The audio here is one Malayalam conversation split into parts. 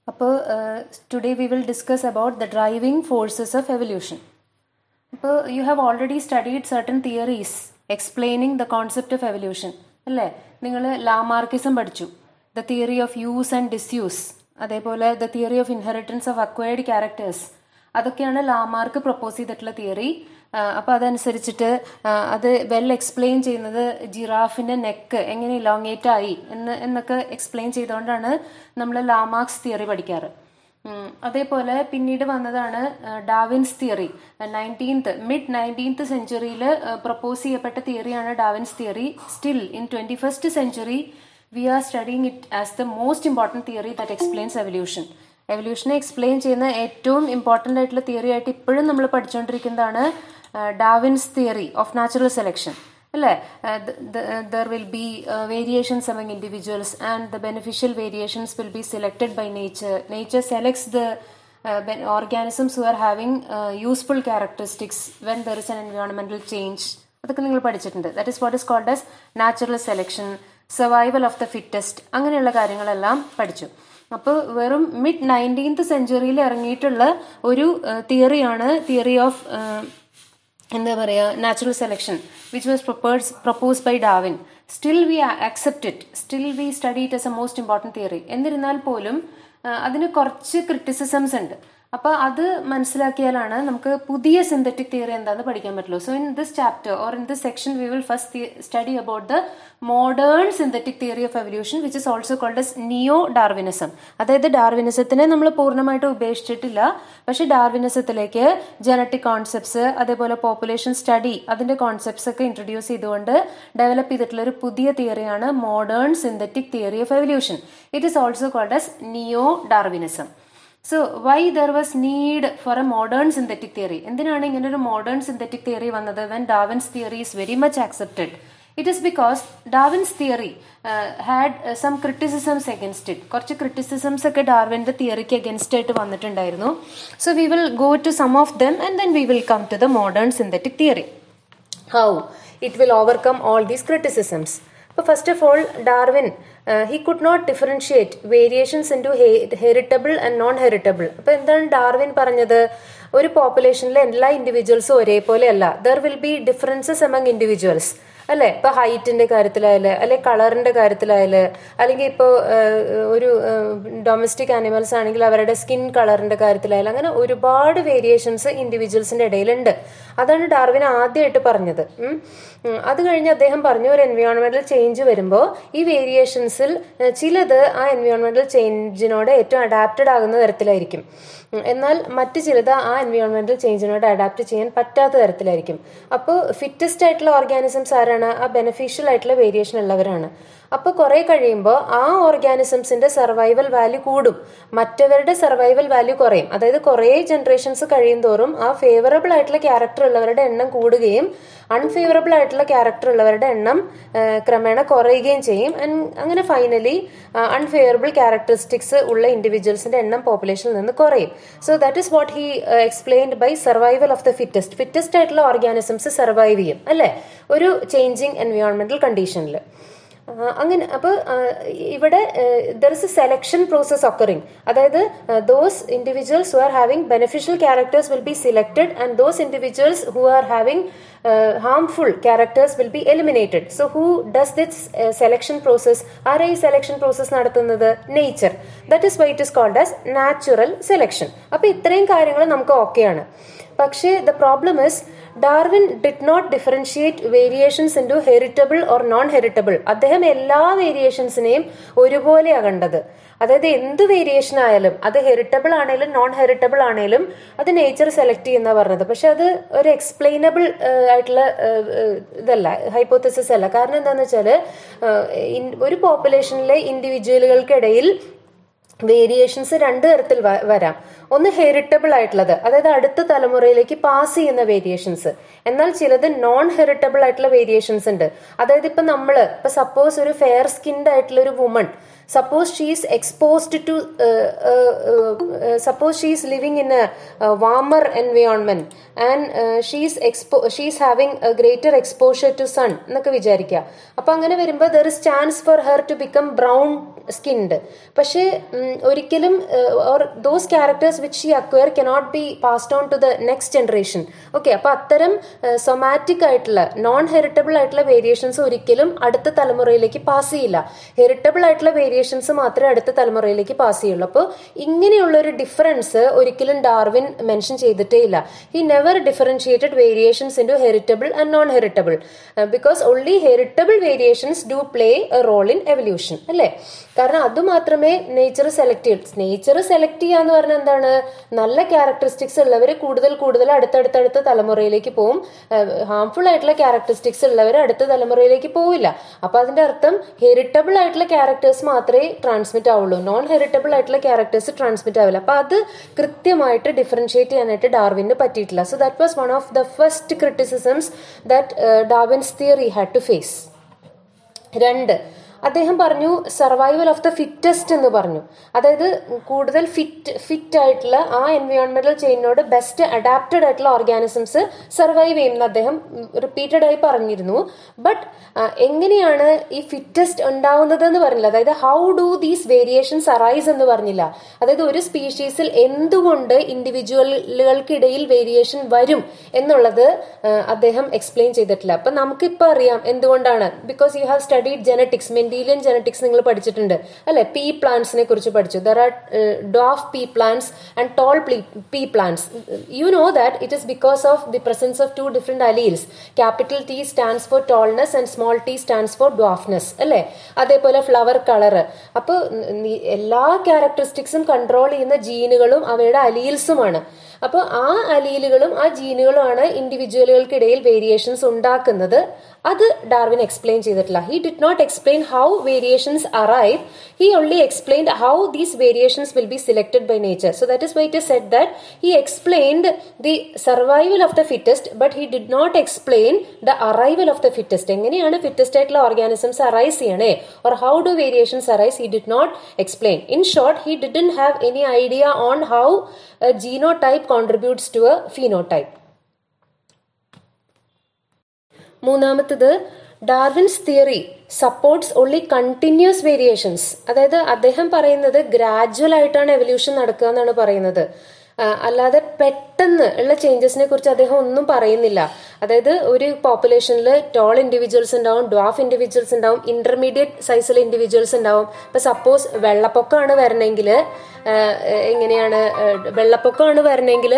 അപ്പോൾ today we will discuss about the driving forces of evolution അപ്പോൾ you have already studied certain theories explaining the concept of evolution അല്ലേ നിങ്ങൾ ലാമാർക്കിസം പഠിച്ചു the theory of use and disuse അതേപോലെ the theory of inheritance of acquired characters അതൊക്കെയാണ് ലാമാർക്ക് പ്രപ്പോസ് ചെയ്തിട്ടുള്ള തിയറി അപ്പോൾ അതനുസരിച്ചിട്ട് അത് വെൽ എക്സ്പ്ലെയിൻ ചെയ്യുന്നത് ജിറാഫിന്റെ നെക്ക് എങ്ങനെ ഇലോങ്ങേറ്റ് ആയി എന്ന് എന്നൊക്കെ എക്സ്പ്ലെയിൻ ചെയ്തുകൊണ്ടാണ് നമ്മൾ ലാമാർക്സ് തിയറി പഠിക്കാറ് അതേപോലെ പിന്നീട് വന്നതാണ് Darwin's theory nineteenth mid nineteenth സെഞ്ചുറിയിൽ പ്രപ്പോസ് ചെയ്യപ്പെട്ട തിയറിയാണ് Darwin's theory still in twenty first century we are studying it as the most important theory that explains evolution എവല്യൂഷനെ എക്സ്പ്ലെയിൻ ചെയ്യുന്ന ഏറ്റവും ഇമ്പോർട്ടൻ്റ് ആയിട്ടുള്ള തിയറി ആയിട്ട് ഇപ്പോഴും നമ്മൾ പഠിച്ചുകൊണ്ടിരിക്കുന്നതാണ് Darwin's theory of natural selection അല്ലേ there will be variations among individuals and the beneficial variations will be selected by nature nature selects the organisms who are having useful characteristics when there is an എൻവയോൺമെന്റൽ ചേഞ്ച് അതൊക്കെ നിങ്ങൾ പഠിച്ചിട്ടുണ്ട് that is what is called as natural selection survival of the fittest അങ്ങനെയുള്ള കാര്യങ്ങളെല്ലാം പഠിച്ചു അപ്പോൾ വെറും മിഡ് നയൻറ്റീൻത്ത് സെഞ്ചുറിയിൽ ഇറങ്ങിയിട്ടുള്ള ഒരു തിയറിയാണ് തിയറി ഓഫ് എന്താ പറയുക natural selection which was propose propose by Darwin still we accept it still we study it as a most important theory എന്നിരുന്നാൽ പോലും അതിന് കുറച്ച് ക്രിറ്റിസിസംസ് ഉണ്ട് അപ്പൊ അത് മനസ്സിലാക്കിയാലാണ് നമുക്ക് പുതിയ സിന്തറ്റിക് തിയറി എന്താണെന്ന് പഠിക്കാൻ പറ്റുള്ളൂ so in this chapter or in this section we will first study about the modern synthetic theory of evolution which is also called as neo Darwinism അതായത് ഡാർവിനിസത്തിനെ നമ്മൾ പൂർണ്ണമായിട്ട് ഉപേക്ഷിച്ചിട്ടില്ല പക്ഷെ ഡാർവിനിസത്തിലേക്ക് ജനറ്റിക് കോൺസെപ്റ്റ്സ് അതേപോലെ പോപ്പുലേഷൻ സ്റ്റഡി അതിന്റെ കോൺസെപ്റ്റ്സ് ഒക്കെ ഇൻട്രൊഡ്യൂസ് ചെയ്തുകൊണ്ട് ഡെവലപ്പ് ചെയ്തിട്ടുള്ള ഒരു പുതിയ തിയറിയാണ് modern synthetic theory of evolution it is also called as neo Darwinism so why there was need four A modern synthetic theory എന്തിനാണ് ഇങ്ങനെ ഒരു മോഡേൺ സിന്തറ്റിക് തിയറി വന്നത് when Darwin's theory is very much accepted it is because Darwin's theory had some criticisms against it കുറച്ച് ക്രിറ്റിസിസംസ് ഒക്കെ ഡാർവിന്റെ തിയറിക്ക് അഗൻസ്റ്റ് ആയിട്ട് വന്നിട്ടുണ്ടായിരുന്നു so we will go to some of them and then we will come to the modern synthetic theory how it will overcome all these criticisms അപ്പോൾ first of all Darwin he could not differentiate variations into heritable and non heritable അപ്പൊ എന്താണ് ഡാർവിൻ പറഞ്ഞത് ഒരു പോപ്പുലേഷനിലെ എല്ലാ ഇൻഡിവിജ്വൽസും ഒരേപോലെ അല്ല there will be differences among individuals അല്ലെ ഇപ്പൊ ഹൈറ്റിന്റെ കാര്യത്തിലായാല് അല്ലെ കളറിന്റെ കാര്യത്തിലായാല് അല്ലെങ്കിൽ ഇപ്പോൾ ഒരു ഡൊമസ്റ്റിക് ആനിമൽസ് ആണെങ്കിൽ അവരുടെ സ്കിൻ കളറിന്റെ കാര്യത്തിലായാലും അങ്ങനെ ഒരുപാട് വേരിയേഷൻസ് ഇൻഡിവിജ്വൽസിന്റെ ഇടയിലുണ്ട് അതാണ് ഡാർവിൻ ആദ്യമായിട്ട് പറഞ്ഞത് അത് കഴിഞ്ഞ് അദ്ദേഹം പറഞ്ഞു ഒരു എൻവയോൺമെന്റൽ ചേഞ്ച് വരുമ്പോൾ ഈ വേരിയേഷൻസിൽ ചിലത് ആ എൻവയോൺമെന്റൽ ചേഞ്ചിനോട് ഏറ്റവും അഡാപ്റ്റഡ് ആകുന്ന തരത്തിലായിരിക്കും എന്നാൽ മറ്റു ചിലത് ആ എൻവയോൺമെന്റൽ ചേഞ്ചിനോട് അഡാപ്റ്റ് ചെയ്യാൻ പറ്റാത്ത തരത്തിലായിരിക്കും അപ്പോൾ ഫിറ്റസ്റ്റ് ആയിട്ടുള്ള ഓർഗാനിസംസ് ആരാണ് ആ ബെനിഫിഷ്യൽ ആയിട്ടുള്ള വേരിയേഷൻ ഉള്ളവരാണ് അപ്പോൾ കുറെ കഴിയുമ്പോൾ ആ ഓർഗാനിസംസിന്റെ സർവൈവൽ വാല്യൂ കൂടും മറ്റവരുടെ സർവൈവൽ വാല്യൂ കുറയും അതായത് കുറെ ജനറേഷൻസ് കഴിയും തോറും ആ ഫേവറബിൾ ആയിട്ടുള്ള ക്യാരക്ടർ ഉള്ളവരുടെ എണ്ണം കൂടുകയും അൺഫേവറബിൾ ആയിട്ടുള്ള ക്യാരക്ടർ ഉള്ളവരുടെ എണ്ണം ക്രമേണ കുറയുകയും ചെയ്യും അങ്ങനെ ഫൈനലി അൺഫേവറബിൾ ക്യാരക്ടറിസ്റ്റിക്സ് ഉള്ള ഇൻഡിവിജ്വൽസിന്റെ എണ്ണം പോപ്പുലേഷനിൽ നിന്ന് കുറയും so that is what he explained by survival of the fittest fittest ആയിട്ടുള്ള ഓർഗാനിസംസ് സർവൈവ് ചെയ്യും അല്ലെ ഒരു ചേഞ്ചിങ് എൻവയോൺമെന്റൽ കണ്ടീഷനിൽ അങ്ങനെ അപ്പോൾ ഇവിടെ there is a selection process occurring അതായത് those individuals who are having beneficial characters will be selected and those individuals who are having harmful characters will be eliminated so who does this selection process ആരാ ഈ സെലക്ഷൻ പ്രോസസ് നടത്തുന്നത് nature that is why it is called as natural selection അപ്പൊ ഇത്രയും കാര്യങ്ങൾ നമുക്ക് ഓക്കെയാണ് പക്ഷേ the problem is Darwin did not differentiate variations into heritable or non heritable അദ്ദേഹം എല്ലാ വേരിയേഷൻസിനെയും ഒരുപോലെയാ കണ്ടത് അതായത് എന്ത് വേരിയേഷൻ ആയാലും അത് ഹെറിറ്റബിൾ ആണെങ്കിലും നോൺ ഹെറിറ്റബിൾ ആണെങ്കിലും അത് നേച്ചർ സെലക്ട് ചെയ്യുന്ന പറഞ്ഞത് പക്ഷെ അത് ഒരു എക്സ്പ്ലെയിനബിൾ ആയിട്ടുള്ള ഇതല്ല ഹൈപ്പോത്തസിസ് അല്ല കാരണം എന്താണെന്ന് വെച്ചാല് ഒരു പോപ്പുലേഷനിലെ ഇൻഡിവിജ്വലുകൾക്കിടയിൽ വേരിയേഷൻസ് രണ്ട് തരത്തിൽ വരാം ഒന്ന് ഹെറിറ്റബിൾ ആയിട്ടുള്ളത് അതായത് അടുത്ത തലമുറയിലേക്ക് പാസ് ചെയ്യുന്ന വേരിയേഷൻസ് എന്നാൽ ചിലത് നോൺ ഹെറിറ്റബിൾ ആയിട്ടുള്ള വേരിയേഷൻസ് ഉണ്ട് അതായത് ഇപ്പൊ നമ്മള് ഇപ്പൊ സപ്പോസ് ഒരു ഫെയർ സ്കിൻഡ് ആയിട്ടുള്ള ഒരു woman suppose she is exposed to uh, uh, uh, suppose she is living in a, a warmer environment and uh, she is expo she is having a greater exposure to sun എന്നൊക്കെ വിചാരിക്കുക അപ്പൊ അങ്ങനെ വരുമ്പോൾ there is chance for her to become brown skinned പക്ഷേ ഉം, ഒരിക്കലും or those characters which she acquire cannot be passed on to the next generation okay അപ്പൊ അത്തരം സൊമാറ്റിക് ആയിട്ടുള്ള നോൺ ഹെറിറ്റബിൾ ആയിട്ടുള്ള വേരിയേഷൻസ് ഒരിക്കലും അടുത്ത തലമുറയിലേക്ക് പാസ് ചെയ്യില്ല ഹെറിറ്റബിൾ ആയിട്ടുള്ള വേരിയേഷൻസ് മാത്രമേ അടുത്ത തലമുറയിലേക്ക് പാസ് ചെയ്യുള്ളൂ അപ്പോൾ ഇങ്ങനെയുള്ള ഒരു ഡിഫറൻസ് ഒരിക്കലും ഡാർവിൻ മെൻഷൻ ചെയ്തിട്ടേ ഇല്ല he never differentiated variations into heritable and non heritable because only heritable variations do play a role in evolution അല്ലേ കാരണം അത് മാത്രമേ നേച്ചർ സെലക്ട് ചെയ്യൂ നേച്ചർ സെലക്ട് ചെയ്യാന്ന് പറഞ്ഞാൽ എന്താണ് നല്ല ക്യാരക്ടറിസ്റ്റിക്സ് ഉള്ളവർ കൂടുതൽ കൂടുതൽ അടുത്തടുത്തടുത്ത തലമുറയിലേക്ക് പോവും ഹാംഫുൾ ആയിട്ടുള്ള ക്യാരക്ടറിസ്റ്റിക്സ് ഉള്ളവർ അടുത്ത തലമുറയിലേക്ക് പോവില്ല അപ്പൊ അതിന്റെ അർത്ഥം ഹെറിറ്റബിൾ ആയിട്ടുള്ള ക്യാരക്ടേഴ്സ് മാത്രമേ ട്രാൻസ്മിറ്റ് ആവുള്ളൂ നോൺ ഹെറിറ്റബിൾ ആയിട്ടുള്ള ക്യാരക്ടേഴ്സ് ട്രാൻസ്മിറ്റ് ആവില്ല അപ്പൊ അത് കൃത്യമായിട്ട് ഡിഫറൻഷിയേറ്റ് ചെയ്യാനായിട്ട് ഡാർവിന് പറ്റിയിട്ടില്ല so that was one of the first criticisms that Darwin's theory had to face രണ്ട് അദ്ദേഹം പറഞ്ഞു സർവൈവൽ ഓഫ് ദ ഫിറ്റസ്റ്റ് എന്ന് പറഞ്ഞു അതായത് കൂടുതൽ ഫിറ്റ് ഫിറ്റ് ആയിട്ടുള്ള ആ എൻവയോൺമെന്റൽ ചെയിനോട് ബെസ്റ്റ് അഡാപ്റ്റഡ് ആയിട്ടുള്ള ഓർഗാനിസംസ് സർവൈവ് ചെയ്യുമെന്ന് അദ്ദേഹം റിപ്പീറ്റഡ് ആയി പറഞ്ഞിരുന്നു ബട്ട് എങ്ങനെയാണ് ഈ ഫിറ്റസ്റ്റ് ഉണ്ടാവുന്നത് എന്ന് പറഞ്ഞില്ല അതായത് how do these variations arise എന്ന് പറഞ്ഞില്ല അതായത് ഒരു സ്പീഷീസിൽ എന്തുകൊണ്ട് ഇൻഡിവിജ്വലുകൾക്കിടയിൽ വേരിയേഷൻ വരും എന്നുള്ളത് ആ, അദ്ദേഹം എക്സ്പ്ലെയിൻ ചെയ്തിട്ടില്ല അപ്പൊ നമുക്കിപ്പോ അറിയാം എന്തുകൊണ്ടാണ് because you have studied genetics Mendelian genetics നിങ്ങൾ പഠിച്ചിട്ടുണ്ട് അല്ലെ പീ പ്ലാന്റ്സിനെ കുറിച്ച് പഠിച്ചു there are dwarf pea plants and tall pea plants you know that it is because of the presence of two different alleles capital T stands for tallness and small T stands for dwarfness അല്ലെ അതേപോലെ ഫ്ലവർ കളർ അപ്പോൾ എല്ലാ ക്യാരക്ടറിസ്റ്റിക്സും കൺട്രോൾ ചെയ്യുന്ന ജീനുകളും അവയുടെ അലീൽസുമാണ് അപ്പോൾ ആ അലീലുകളും ആ ജീനുകളുമാണ് ഇൻഡിവിജ്വലുകൾക്കിടയിൽ വേരിയേഷൻസ് ഉണ്ടാക്കുന്നത് അത് ഡാർവിൻ എക്സ്പ്ലെയിൻ ചെയ്തിട്ടില്ല he did not explain how variations arrive he only explained how these variations will be selected by nature so that is why it said that he explained the survival of the fittest but he did not explain the arrival of the fittest എങ്ങനെയാണ് ഫിറ്റസ്റ്റ് ആയിട്ടുള്ള ഓർഗാനിസംസ് അറൈസ് ചെയ്യണേ or how do variations arise he did not explain in short he didn't have any idea on how genotype contributes to a phenotype മൂന്നാമത്തത് Darwin's theory supports only continuous variations അതായത് അദ്ദേഹം പറയുന്നത് ഗ്രാജുവൽ ആയിട്ടാണ് എവല്യൂഷൻ നടക്കുക എന്നാണ് പറയുന്നത് ആ, അല്ലാതെ പെട്ടെന്ന് ഉള്ള ചേഞ്ചസിനെ കുറിച്ച് അദ്ദേഹം ഒന്നും പറയുന്നില്ല അതായത് ഒരു പോപ്പുലേഷനിൽ ടോൾ ഇൻഡിവിജ്വൽസ് ഉണ്ടാവും ഡ്വാഫ് ഇൻഡിവിജ്വൽസ് ഉണ്ടാവും ഇന്റർമീഡിയറ്റ് സൈസിലെ ഇൻഡിവിജ്വൽസ് ഉണ്ടാവും ഇപ്പൊ സപ്പോസ് വെള്ളപ്പൊക്കമാണ് വരണമെങ്കിൽ എങ്ങനെയാണ് ആ, വെള്ളപ്പൊക്കമാണ് വരണമെങ്കിൽ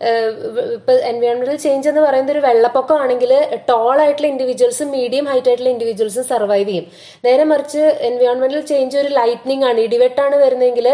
ഇപ്പൊ എൻവയോൺമെന്റൽ ചേഞ്ച് എന്ന് പറയുന്നത് ഒരു വെള്ളപ്പൊക്കമാണെങ്കിൽ ടോൾ ആയിട്ടുള്ള ഇൻഡിവിജ്വൽസും മീഡിയം ഹൈറ്റ് ആയിട്ടുള്ള ഇൻഡിവിജ്വൽസും സർവൈവ് ചെയ്യും നേരെ മറിച്ച് എൻവയോൺമെന്റൽ ചേഞ്ച് ഒരു ലൈറ്റ്നിങ് ആണ് ഇടിവെട്ടാണ് വരുന്നതെങ്കിൽ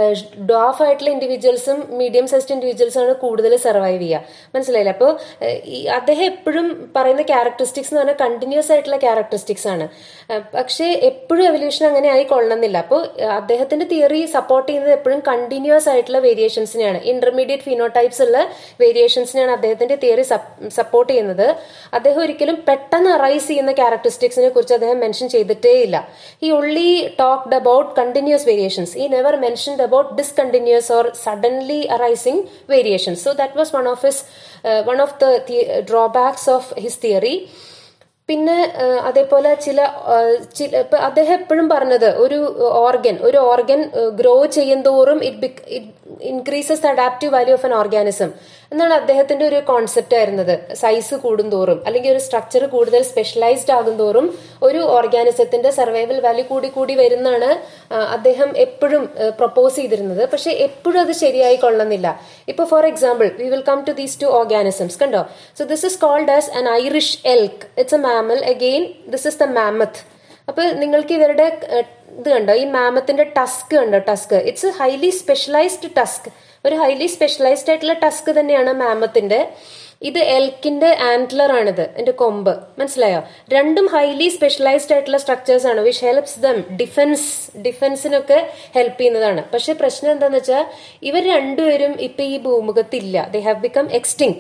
ഡോഫ് ആയിട്ടുള്ള ഇൻഡിവിജ്വൽസും മീഡിയം സൈസ്ഡ് ഇൻഡിവിജ്വൽസും ആണ് കൂടുതൽ സർവൈവ് ചെയ്യുക മനസ്സിലായില്ലേ അപ്പോൾ ഈ അദ്ദേഹം എപ്പോഴും പറയുന്ന ക്യാരക്ടറിസ്റ്റിക്സ് എന്ന് പറഞ്ഞാൽ കണ്ടിന്യൂസ് ആയിട്ടുള്ള ക്യാരക്ടറിസ്റ്റിക്സ് ആണ് ഏഹ് പക്ഷേ എപ്പോഴും എവല്യൂഷൻ അങ്ങനെ ആയി കൊള്ളണമെന്നില്ല അപ്പോൾ അദ്ദേഹത്തിന്റെ തിയറി സപ്പോർട്ട് ചെയ്യുന്നത് എപ്പോഴും കണ്ടിന്യൂസ് ആയിട്ടുള്ള വേരിയേഷൻസിനെയാണ് ഇന്റർമീഡിയറ്റ് ഫിനോടൈപ്സ് ഉള്ള വേരിയേഷൻസിനെയാണ് അദ്ദേഹത്തിന്റെ തിയറി സപ്പോർട്ട് ചെയ്യുന്നത് അദ്ദേഹം ഒരിക്കലും പെട്ടെന്ന് അറൈസ് ചെയ്യുന്ന ക്യാരക്ടറിസ്റ്റിക്സിനെ കുറിച്ച് അദ്ദേഹം മെൻഷൻ ചെയ്തിട്ടേ ഇല്ല he only talked about continuous variations ഈ never mentioned about discontinuous or suddenly arising variations so that was one of his one of the drawbacks of his theory പിന്നെ ആ, അതേപോലെ ചില ആ, ചില ഇപ്പൊ അദ്ദേഹം എപ്പോഴും പറഞ്ഞത് ഒരു ഓർഗൻ ഒരു ഓർഗൻ ഗ്രോ ചെയ്യുന്തോറും it it increases the adaptive value of an organism എന്നാണ് അദ്ദേഹത്തിന്റെ ഒരു കോൺസെപ്റ്റ് ആയിരുന്നത് സൈസ് കൂടുന്തോറും അല്ലെങ്കിൽ ഒരു സ്ട്രക്ചർ കൂടുതൽ സ്പെഷ്യലൈസ്ഡ് ആകുന്തോറും ഒരു ഓർഗാനിസത്തിന്റെ സർവൈവൽ വാല്യൂ കൂടി കൂടി വരുന്നാണ് ആ, അദ്ദേഹം എപ്പോഴും പ്രപ്പോസ് ചെയ്തിരുന്നത് പക്ഷെ എപ്പോഴും അത് ശരിയായി കൊള്ളുന്നില്ല ഇപ്പൊ for example we will come to these two organisms കണ്ടോ so this is called as an Irish elk it's a mammal again this is the mammoth അപ്പൊ നിങ്ങൾക്ക് ഇവരുടെ ഏഹ്, ഇത് കണ്ടോ ഈ മാമത്തിന്റെ ടസ്ക് കണ്ടോ tusk it's highly specialised tusk ഒരു ഹൈലി സ്പെഷ്യലൈസ്ഡ് ആയിട്ടുള്ള ടസ്ക് തന്നെയാണ് മാമത്തിന്റെ ഇത് എൽക്കിന്റെ ആന്റ്ലർ ആണിത് എന്റെ കൊമ്പ് മനസ്സിലായോ രണ്ടും ഹൈലി സ്പെഷ്യലൈസ്ഡ് ആയിട്ടുള്ള സ്ട്രക്ചേഴ്സ് ആണ് വിച്ച് ഹെൽപ്സ് ദം ഡിഫൻസ് ഡിഫൻസിനൊക്കെ ഹെൽപ്പ് ചെയ്യുന്നതാണ് പക്ഷെ പ്രശ്നം എന്താന്ന് വെച്ചാൽ ഇവർ രണ്ടുപേരും ഇപ്പൊ ഈ ഭൂമുഖത്തില്ല ദേ ഹാവ് ബിക്കം എക്സ്റ്റിങ്ക്ട്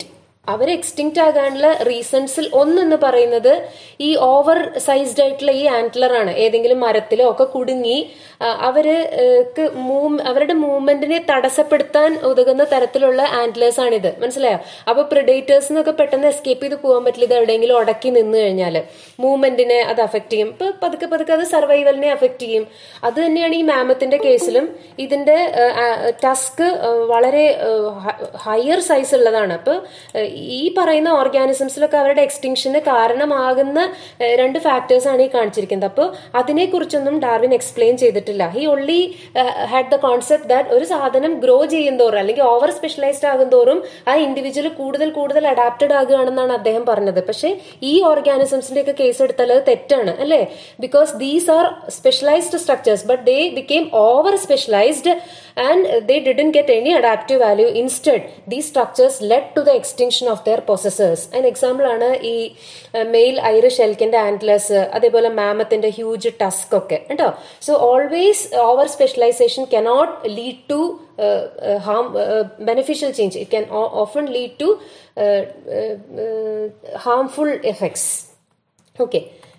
അവർ എക്സ്റ്റിങ്ക്റ്റ് ആകാനുള്ള റീസൺസിൽ ഒന്നെന്ന് പറയുന്നത് ഈ ഓവർ സൈസ്ഡ് ആയിട്ടുള്ള ഈ ആന്റ്ലർ ആണ് ഏതെങ്കിലും മരത്തിലോ ഒക്കെ കുടുങ്ങി ആ, അവര് ഏക്ക് മൂവ് അവരുടെ മൂവ്മെന്റിനെ തടസ്സപ്പെടുത്താൻ ഉതകുന്ന തരത്തിലുള്ള ആന്റ്ലേഴ്സ് ആണിത് മനസ്സിലായോ അപ്പൊ പ്രിഡേറ്റേഴ്സ് എന്നൊക്കെ പെട്ടെന്ന് എസ്കേപ്പ് ചെയ്ത് പോകാൻ പറ്റില്ല ഇത് എവിടെയെങ്കിലും ഉടക്കി നിന്ന് കഴിഞ്ഞാൽ മൂവ്മെന്റിനെ അത് അഫക്ട് ചെയ്യും ഇപ്പൊ പതുക്കെ പതുക്കെ അത് സർവൈവലിനെ അഫക്ട് ചെയ്യും അത് തന്നെയാണ് ഈ മാമത്തിന്റെ കേസിലും ഇതിന്റെ ടസ്ക് വളരെ ഹയർ സൈസ് ഉള്ളതാണ് അപ്പൊ ഏഹ്, ഈ പറയുന്ന ഓർഗാനിസംസിലൊക്കെ അവരുടെ എക്സ്റ്റിങ്ഷന് കാരണമാകുന്ന ഏഹ്, രണ്ട് ഫാക്ടേഴ്സ് ആണ് ഈ കാണിച്ചിരിക്കുന്നത് അപ്പോൾ അതിനെക്കുറിച്ചൊന്നും ഡാർവിൻ എക്സ്പ്ലെയിൻ ചെയ്തിട്ടില്ല he only had the concept that ഒരു സാധനം ഗ്രോ ചെയ്യുന്തോറും അല്ലെങ്കിൽ ഓവർ സ്പെഷ്യലൈസ്ഡ് ആകുന്തോറും ആ ഇൻഡിവിജ്വൽ കൂടുതൽ കൂടുതൽ അഡാപ്റ്റഡ് ആകുകയാണെന്നാണ് അദ്ദേഹം പറഞ്ഞത് പക്ഷേ ഈ ഓർഗാനിസംസിന്റെ ഒക്കെ കേസ് എടുത്താൽ അത് തെറ്റാണ് അല്ലേ because these are specialised structures but they became over specialised and they didn't get any adaptive value instead these structures led to the extinction of their possessors അതിന് എക്സാമ്പിൾ ആണ് ഈ മെയിൽ ഐറിഷ് എൽക്കിന്റെ ആന്റ്ലേഴ്സ് അതേപോലെ മാമത്തിന്റെ ഹ്യൂജ് ടസ്ക് ഒക്കെ കേട്ടോ so always over specialisation cannot lead to harm uh, beneficial change it can o- often lead to uh, uh, uh, harmful effects okay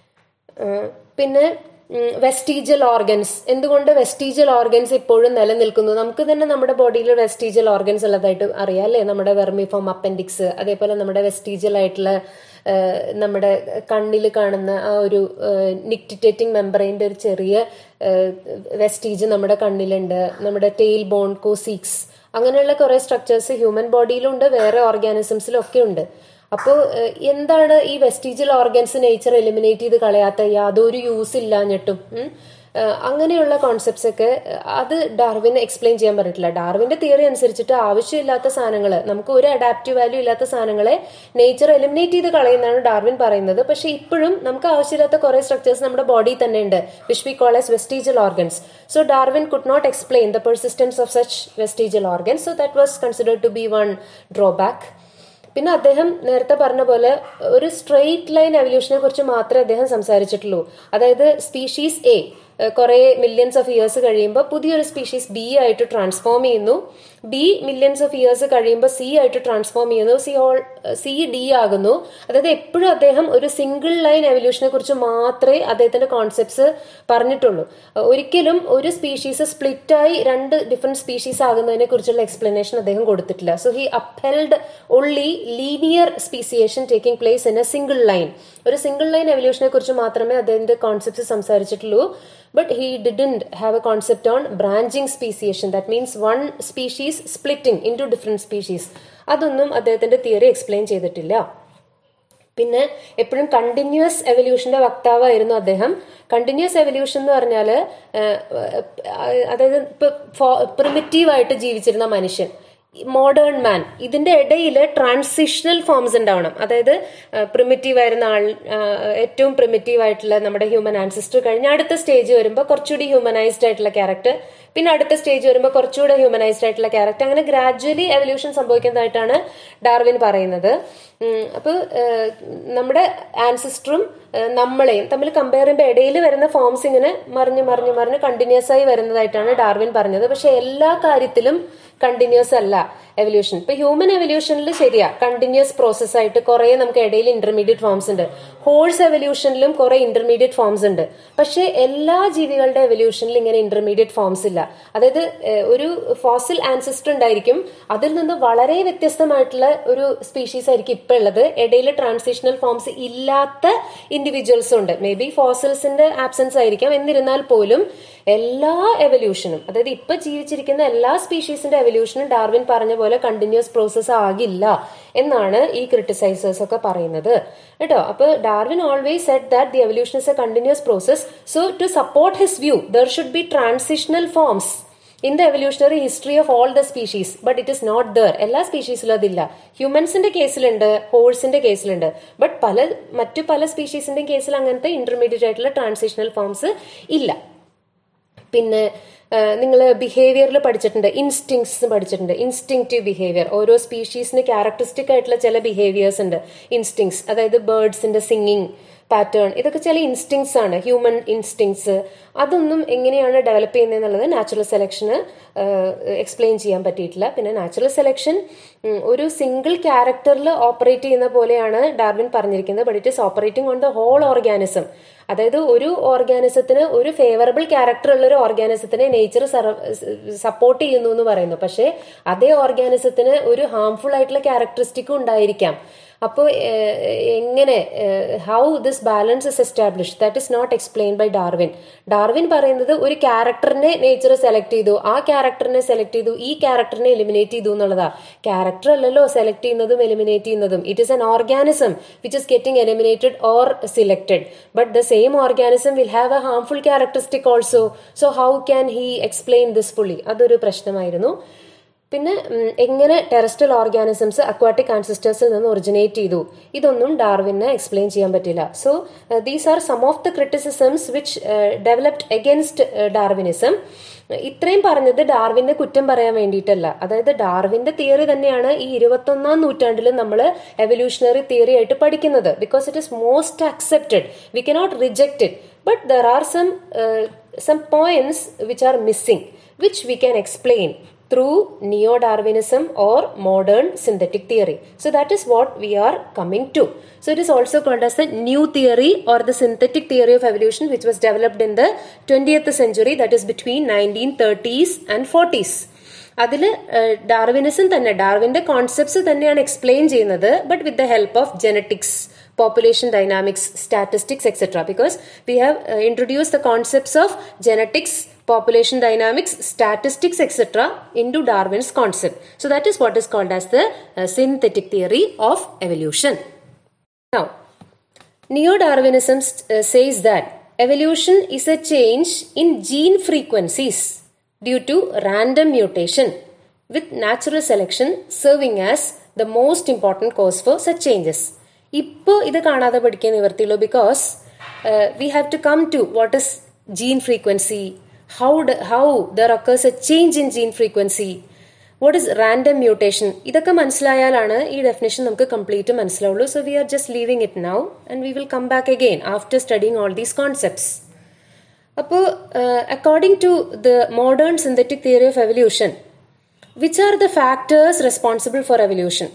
പിന്നെ വെസ്റ്റീജൽ ഓർഗൻസ് എന്തുകൊണ്ട് വെസ്റ്റീജൽ ഓർഗൻസ് ഇപ്പോഴും നിലനിൽക്കുന്നു നമുക്ക് തന്നെ നമ്മുടെ ബോഡിയിൽ വെസ്റ്റീജൽ ഓർഗൻസ് ഉള്ളതായിട്ട് അറിയാം അല്ലേ നമ്മുടെ വെർമിഫോം അപ്പൻഡിക്സ് അതേപോലെ നമ്മുടെ വെസ്റ്റീജൽ ആയിട്ടുള്ള ആ, നമ്മുടെ കണ്ണിൽ കാണുന്ന ആ ഒരു നിക്റ്റിറ്റേറ്റിംഗ് മെമ്പറൈൻ്റെ ഒരു ചെറിയ വെസ്റ്റീജ് നമ്മുടെ കണ്ണിലുണ്ട് നമ്മുടെ ടെയിൽ ബോൺ കോസീക്സ് അങ്ങനെയുള്ള കുറെ സ്ട്രക്ചേഴ്സ് ഹ്യൂമൻ ബോഡിയിലുണ്ട് വേറെ ഓർഗാനിസംസിലും ഒക്കെ ഉണ്ട് അപ്പോൾ എന്താണ് ഈ വെസ്റ്റീജൽ ഓർഗൻസ് നേച്ചർ എലിമിനേറ്റ് ചെയ്ത് കളയാത്ത യാതൊരു യൂസ് ഇല്ലാഞ്ഞിട്ടും ഉം? ഏഹ് അങ്ങനെയുള്ള കോൺസെപ്റ്റ്സ് ഒക്കെ ഏഹ് അത് ഡാർവിൻ എക്സ്പ്ലെയിൻ ചെയ്യാൻ പറഞ്ഞിട്ടില്ല ഡാർവിന്റെ തിയറി അനുസരിച്ചിട്ട് ആവശ്യമില്ലാത്ത സാധനങ്ങൾ നമുക്ക് ഒരു അഡാപ്റ്റീവ് വാല്യൂ ഇല്ലാത്ത സാധനങ്ങളെ നേച്ചർ എലിമിനേറ്റ് ചെയ്ത് കളയുന്നതാണ് ഡാർവിൻ പറയുന്നത് പക്ഷെ ഇപ്പോഴും നമുക്ക് ആവശ്യമില്ലാത്ത കുറെ സ്ട്രക്ചേഴ്സ് നമ്മുടെ ബോഡി തന്നെ ഉണ്ട് which we call as vestigial organs so Darwin could not explain the persistence of such vestigial organs so that was considered to be one drawback പിന്നെ അദ്ദേഹം നേരത്തെ പറഞ്ഞ പോലെ ഒരു സ്ട്രെയിറ്റ് ലൈൻ എവല്യൂഷനെ കുറിച്ച് മാത്രമേ അദ്ദേഹം സംസാരിച്ചിട്ടുള്ളൂ അതായത് സ്പീഷീസ് എ കുറെ മില്യൺസ് ഓഫ് ഇയേഴ്സ് കഴിയുമ്പോൾ പുതിയൊരു സ്പീഷീസ് ബി ആയിട്ട് ട്രാൻസ്ഫോം ചെയ്യുന്നു ബി മില്യൺസ് ഓഫ് ഇയേഴ്സ് കഴിയുമ്പോൾ സി ആയിട്ട് ട്രാൻസ്ഫോം ചെയ്യുന്നു സി ഓൾ സി ഡി ആകുന്നു അതായത് എപ്പോഴും അദ്ദേഹം ഒരു സിംഗിൾ ലൈൻ എവല്യൂഷനെ കുറിച്ച് മാത്രമേ അദ്ദേഹത്തിന്റെ കോൺസെപ്റ്റ്സ് പറഞ്ഞിട്ടുള്ളൂ ഒരിക്കലും ഒരു സ്പീഷീസ് സ്പ്ലിറ്റായി രണ്ട് ഡിഫറെന്റ് സ്പീഷീസ് ആകുന്നതിനെ കുറിച്ചുള്ള എക്സ്പ്ലനേഷൻ അദ്ദേഹം കൊടുത്തിട്ടില്ല so he upheld only linear speciation taking place in a single line ഒരു സിംഗിൾ ലൈൻ എവല്യൂഷനെ കുറിച്ച് മാത്രമേ അദ്ദേഹത്തിന്റെ കോൺസെപ്റ്റ് സംസാരിച്ചിട്ടുള്ളൂ but he didn't have a concept on branching speciation that means one species splitting into different species അതൊന്നും അദ്ദേഹത്തിന്റെ തിയറി എക്സ്പ്ലെയിൻ ചെയ്തിട്ടില്ല പിന്നെ എപ്പോഴും കണ്ടിന്യൂസ് എവല്യൂഷന്റെ വക്താവായിരുന്നു അദ്ദേഹം കണ്ടിന്യൂസ് എവല്യൂഷൻ എന്ന് പറഞ്ഞാൽ അതായത് ഇപ്പൊ പ്രിമിറ്റീവായിട്ട് ജീവിച്ചിരുന്ന മനുഷ്യൻ മോഡേൺ മാൻ ഇതിന്റെ ഇടയിൽ ട്രാൻസിഷണൽ ഫോംസ് ഉണ്ടാവണം അതായത് പ്രിമിറ്റീവ് ആയിരുന്ന ആൾ ആ, ഏറ്റവും പ്രിമിറ്റീവ് ആയിട്ടുള്ള നമ്മുടെ ഹ്യൂമൻ ആൻസിസ്റ്റർ കഴിഞ്ഞ് അടുത്ത സ്റ്റേജ് വരുമ്പോൾ കുറച്ചുകൂടി ഹ്യൂമനൈസ്ഡ് ആയിട്ടുള്ള ക്യാരക്ടർ പിന്നെ അടുത്ത സ്റ്റേജ് വരുമ്പോൾ കുറച്ചുകൂടെ ഹ്യൂമനൈസ്ഡ് ആയിട്ടുള്ള ക്യാരക്ടർ അങ്ങനെ ഗ്രാജുവലി എവല്യൂഷൻ സംഭവിക്കുന്നതായിട്ടാണ് ഡാർവിൻ പറയുന്നത് ഉം, അപ്പൊ ഏഹ്, നമ്മുടെ ആൻസിസ്റ്ററും ഏഹ്, നമ്മളെയും തമ്മിൽ കമ്പയർ ചെയ്യുമ്പോൾ ഇടയിൽ വരുന്ന ഫോംസ് ഇങ്ങനെ മറിഞ്ഞ് മറിഞ്ഞ് മറിഞ്ഞ് കണ്ടിന്യൂസ് ആയി വരുന്നതായിട്ടാണ് ഡാർവിൻ പറഞ്ഞത് പക്ഷെ എല്ലാ കാര്യത്തിലും കണ്ടിന്യൂസ് അല്ല എവല്യൂഷൻ ഇപ്പൊ ഹ്യൂമൻ എവല്യൂഷനിൽ ശരിയാ കണ്ടിന്യൂസ് പ്രോസസ് ആയിട്ട് കുറെ നമുക്ക് ഇടയിൽ ഇന്റർമീഡിയറ്റ് ഫോംസ് ഉണ്ട് ഹോഴ്സ് എവല്യൂഷനിലും കുറെ ഇന്റർമീഡിയറ്റ് ഫോംസ് ഉണ്ട് പക്ഷെ എല്ലാ ജീവികളുടെ എവല്യൂഷനിൽ ഇങ്ങനെ ഇന്റർമീഡിയറ്റ് ഫോംസ് ഇല്ല അതായത് ഏഹ്, ഒരു ഫോസിൽ ആൻസിസ്റ്റർ ഉണ്ടായിരിക്കും അതിൽ നിന്ന് വളരെ വ്യത്യസ്തമായിട്ടുള്ള ഒരു സ്പീഷീസ് ആയിരിക്കും ഇപ്പൊ ഉള്ളത് ഇടയിൽ ട്രാൻസിഷണൽ ഫോംസ് ഇല്ലാത്ത ഇൻഡിവിജ്വൽസും ഉണ്ട് മേ ബി ഫോസിൽസിന്റെ ആബ്സെൻസ് ആയിരിക്കാം എന്നിരുന്നാൽ പോലും എല്ലാ എവല്യൂഷനും അതായത് ഇപ്പൊ ജീവിച്ചിരിക്കുന്ന എല്ലാ സ്പീഷീസിന്റെ എവല്യൂഷനും ഡാർവിൻ പറഞ്ഞ പോലെ കണ്ടിന്യൂസ് പ്രോസസ് ആകില്ല എന്നാണ് ഈ ക്രിട്ടിസൈസേഴ്സ് ഒക്കെ പറയുന്നത് കേട്ടോ അപ്പൊ Darwin always said that the evolution is a continuous process so to support his view there should be transitional forms in the evolutionary history of all the species but it is not there എല്ലാ സ്പീഷീസിലും അതില്ല ഹ്യൂമൻസിന്റെ കേസിലുണ്ട് ഹോഴ്സിന്റെ കേസിലുണ്ട് ബട്ട് പല മറ്റു പല സ്പീഷീസിന്റെയും കേസിൽ അങ്ങനത്തെ ഇന്റർമീഡിയറ്റ് ആയിട്ടുള്ള ട്രാൻസിഷണൽ ഫോംസ് ഇല്ല പിന്നെ നിങ്ങൾ ബിഹേവിയറിൽ പഠിച്ചിട്ടുണ്ട് ഇൻസ്റ്റിങ്സ് പഠിച്ചിട്ടുണ്ട് ഇൻസ്റ്റിങ്റ്റീവ് ബിഹേവിയർ ഓരോ സ്പീഷീസിന് ക്യാരക്ടറിസ്റ്റിക് ആയിട്ടുള്ള ചില ബിഹേവിയേഴ്സ് ഉണ്ട് ഇൻസ്റ്റിങ്സ് അതായത് ബേർഡ്സിന്റെ സിംഗിങ് പാറ്റേൺ ഇതൊക്കെ ചില ഇൻസ്റ്റിങ്സ് ആണ് ഹ്യൂമൻ ഇൻസ്റ്റിങ്സ് അതൊന്നും എങ്ങനെയാണ് ഡെവലപ്പ് ചെയ്യുന്നത് എന്നുള്ളത് നാച്ചുറൽ സെലക്ഷന് എക്സ്പ്ലെയിൻ ചെയ്യാൻ പറ്റിയിട്ടില്ല പിന്നെ നാച്ചുറൽ സെലക്ഷൻ ഒരു സിംഗിൾ ക്യാരക്ടറിൽ ഓപ്പറേറ്റ് ചെയ്യുന്ന പോലെയാണ് ഡാർവിൻ പറഞ്ഞിരിക്കുന്നത് but it is operating on the whole organism അതായത് ഒരു ഓർഗാനിസത്തിന് ഒരു ഫേവറബിൾ ക്യാരക്ടർ ഉള്ള ഒരു ഓർഗാനിസത്തിനെ നേച്ചർ സപ്പോർട്ട് ചെയ്യുന്നു എന്ന് പറയുന്നു പക്ഷേ അതേ ഓർഗാനിസത്തിന് ഒരു ഹാംഫുൾ ആയിട്ടുള്ള ക്യാരക്ടറിസ്റ്റിക്കും ഉണ്ടായിരിക്കാം അപ്പോൾ എങ്ങനെ how this balance is establish that is not explain by Darwin Darwin പറയുന്നത് ഒരു ക്യാരക്ടറിനെ നേച്ചർ സെലക്ട് ചെയ്തു ആ ക്യാരക്ടറിനെ സെലക്ട് ചെയ്തു ഈ ക്യാരക്ടറിനെ എലിമിനേറ്റ് ചെയ്തു എന്നുള്ളതാ ക്യാരക്ടർ അല്ലല്ലോ സെലക്ട് ചെയ്യുന്നതും എലിമിനേറ്റ് ചെയ്യുന്നതും it is an organism which is getting eliminated or selected but the same organism will have a harmful characteristic also so how can he explain this fully അതൊരു പ്രശ്നമായിരുന്നു പിന്നെ എങ്ങനെ ടെറസ്ട്രൽ ഓർഗാനിസംസ് അക്വാട്ടിക് ആൻസിസ്റ്റേഴ്സിൽ നിന്ന് ഒറിജിനേറ്റ് ചെയ്തു ഇതൊന്നും ഡാർവിന് എക്സ്പ്ലെയിൻ ചെയ്യാൻ പറ്റില്ല so these are some of the criticisms which developed against Darwinism ഇത്രയും പറഞ്ഞത് ഡാർവിന്റെ കുറ്റം പറയാൻ വേണ്ടിയിട്ടല്ല അതായത് ഡാർവിന്റെ തിയറി തന്നെയാണ് ഈ ഇരുപത്തൊന്നാം നൂറ്റാണ്ടിൽ നമ്മൾ എവല്യൂഷണറി തിയറി ആയിട്ട് പഠിക്കുന്നത് because it is most accepted we cannot reject it but there are some some points which are missing which we can explain through neo-Darwinism or modern synthetic theory. So that is what we are coming to. So it is also called as the new theory or the synthetic theory of evolution which was developed in the 20th century that is between 1930s and 40s. അതിൽ ഡാർവിനിസം തന്നെ ഡാർവിന്റെ കോൺസെപ്റ്റ്സ് തന്നെയാണ് എക്സ്പ്ലെയിൻ ചെയ്യുന്നത് but with the help of genetics population dynamics, statistics, etc. Because we have uh, introduced the concepts of genetics, population dynamics, statistics, etc. into Darwin's concept. So that is what is called as the uh, synthetic theory of evolution. Now, neo-Darwinism uh, says that evolution is a change in gene frequencies due to random mutation with natural selection serving as the most important cause for such changes. ഇപ്പോൾ ഇത് കാണാതെ പഠിക്കാൻ നിവർത്തിയുള്ളൂ because we have to come to what is gene frequency how how there occurs a change in gene frequency what is random mutation ഇതൊക്കെ മനസ്സിലായാലാണ് ഈ ഡെഫിനേഷൻ നമുക്ക് കംപ്ലീറ്റ് മനസ്സിലാവുള്ളൂ so we are just leaving it now and we will come back again after studying all these concepts അപ്പോൾ according to the modern synthetic theory of evolution which are the factors responsible for evolution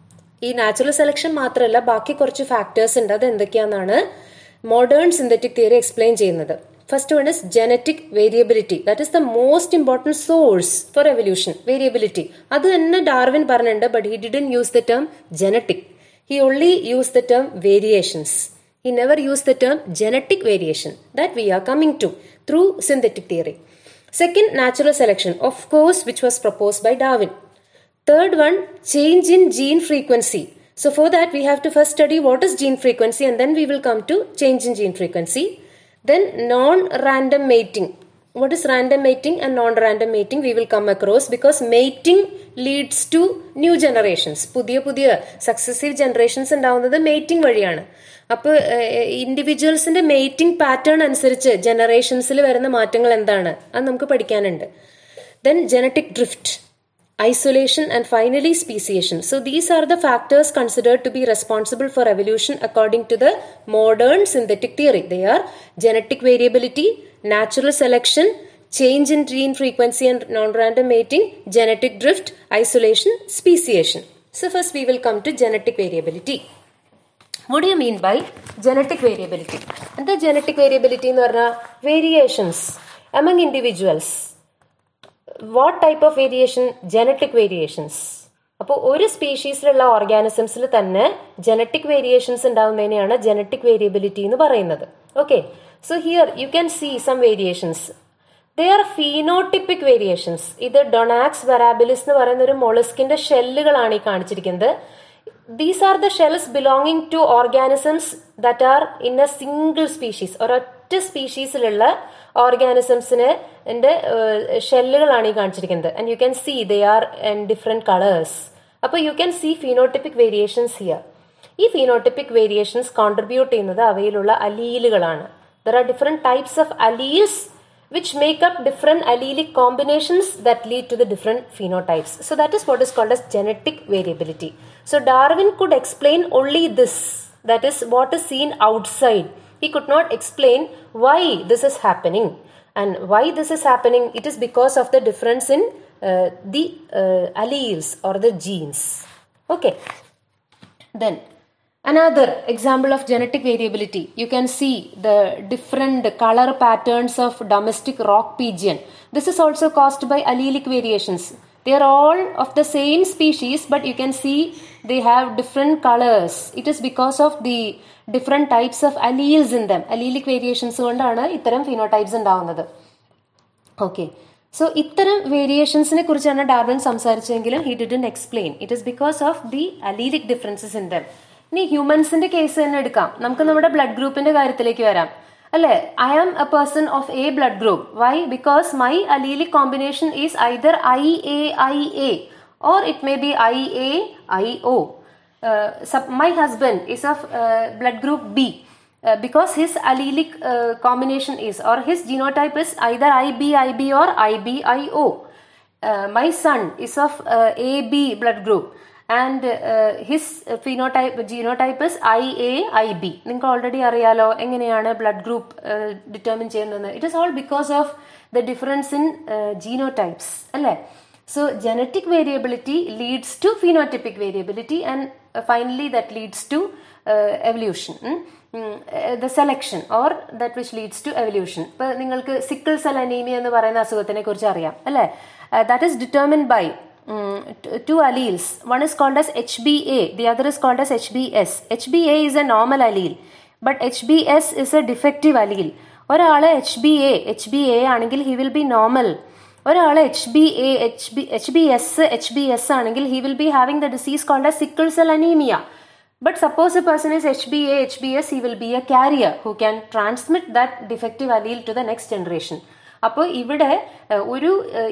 ഈ നാച്ചുറൽ സെലക്ഷൻ മാത്രമല്ല ബാക്കി കുറച്ച് ഫാക്ടേഴ്സ് ഉണ്ട് അത് എന്തൊക്കെയാണെന്നാണ് മോഡേൺ സിന്തറ്റിക് തിയറി എക്സ്പ്ലെയിൻ ചെയ്യുന്നത് first one is genetic variability that is the most important source for evolution variability അത് തന്നെ ഡാർവിൻ പറഞ്ഞിട്ടുണ്ട് but he didn't use the term genetic he only use the term variations he never use the term genetic variation that we are coming to through synthetic theory second natural selection of course which was proposed by Darwin Third one, change in gene frequency. So for that, we have to first study what is gene frequency and then we will come to change in gene frequency. Then non-random mating. What is random mating and non-random mating? We will come across because mating leads to new generations. പുതിയ പുതിയ സക്സസീവ് ജനറേഷൻസ് ഉണ്ടാവുന്നത് മേറ്റിംഗ് വഴിയാണ് അപ്പോൾ ഇൻഡിവിജ്വൽസിന്റെ മേറ്റിംഗ് പാറ്റേൺ അനുസരിച്ച് ജനറേഷൻസിൽ വരുന്ന മാറ്റങ്ങൾ എന്താണ് അത് നമുക്ക് പഠിക്കാനുണ്ട് then genetic drift isolation, and finally speciation. So these are the factors considered to be responsible for evolution according to the modern synthetic theory. They are genetic variability, natural selection, change in gene frequency and non-random mating, genetic drift, isolation, speciation. So first we will come to genetic variability. What do you mean by genetic variability? And the genetic variability in variations among individuals. What type of variation genetic variations അപ്പോൾ ഒരു സ്പീഷീസിലുള്ള ഓർഗാനിസംസിൽ തന്നെ ജനറ്റിക് വേരിയേഷൻസ് ഉണ്ടാവുന്നതിനെയാണ് ജനറ്റിക് വേരിയബിലിറ്റി എന്ന് പറയുന്നത് okay so here you can see some variations they are phenotypic variations ഇത് ഡൊണാക്സ് വെറാബിലിസ് എന്ന് പറയുന്ന ഒരു മൊളസ്കിന്റെ ഷെല്ലുകളാണ് ഈ കാണിച്ചിരിക്കുന്നത് these are the shells belonging to organisms that are in a single species ഒരൊറ്റ സ്പീഷീസിലുള്ള ഓർഗാനിസംസിന് ഷെല്ലുകളാണ് ഈ കാണിച്ചിരിക്കുന്നത് and you can see they are in different colours അപ്പോൾ you can see phenotypic variations here ഈ ഫീനോട്ടിപ്പിക് വേരിയേഷൻസ് കോൺട്രിബ്യൂട്ട് ചെയ്യുന്നത് അവയിലുള്ള അലീലുകളാണ് there are different types of alleles which make up different allelic combinations that lead to the different phenotypes. So that is what is called as genetic variability. So Darwin could explain only this that is what is seen outside he could not explain why this is happening and why this is happening it is because of the difference in uh, the uh, alleles or the genes okay then another example of genetic variability you can see the different color patterns of domestic rock pigeon this is also caused by allelic variations they are all of the same species but you can see they have different colors it is because of the different types of alleles in them allelic variations കൊണ്ടാണ് ഇത്തരം ഫിനോടൈപ്സ് ഉണ്ടാവുന്നത് ഓക്കെ സോ ഇത്തരം വേരിയേഷൻസിനെ കുറിച്ചാണ് ഡാർവിൻ സംസാരിച്ചെങ്കിലും he didn't explain it is because of the allelic differences in them ഇനി ഹ്യൂമൻസിന്റെ കേസ് തന്നെ എടുക്കാം നമുക്ക് നമ്മുടെ ബ്ലഡ് ഗ്രൂപ്പിന്റെ കാര്യത്തിലേക്ക് വരാം അല്ലെ I am a person of a blood group why because my allelic combination is either I A I A or it may be I A I O my husband is of blood group B uh, because his allelic uh, combination is or his genotype is either IB, IB or IBIO. Uh, my son is of uh, AB blood group and uh, his phenotype genotype is IAIB. നിങ്ങൾക്ക് ഓൾറെഡി അറിയാലോ എങ്ങനെയാണ് ബ്ലഡ് ഗ്രൂപ്പ് ഡിറ്റർമിൻ ചെയ്യുന്നത് it is all because of the difference in genotypes അല്ലേ so genetic variability leads to phenotypic variability and finally that leads to evolution the selection or that which leads to evolution ഇപ്പൊ നിങ്ങൾക്ക് സിക്കിൾ സെൽ അനീമിയ എന്ന് പറയുന്ന അസുഖത്തിനെ കുറിച്ച് അറിയാം അല്ലെ that is determined by two alleles one is called S H B A the other is called S H B S H B A is a normal allele but H B S is a defective allele ഒരാള് H B A H B A ആണെങ്കിൽ ഹി വിൽ ബി നോർമൽ ഒരാൾ H B A H B H B S H B S ആണെങ്കിൽ he will be having the disease called a sickle cell anaemia But suppose a person is HbA, HbS, he will be a carrier who can transmit that defective allele to the next generation. അപ്പോൾ ഇവിടെ ഒരു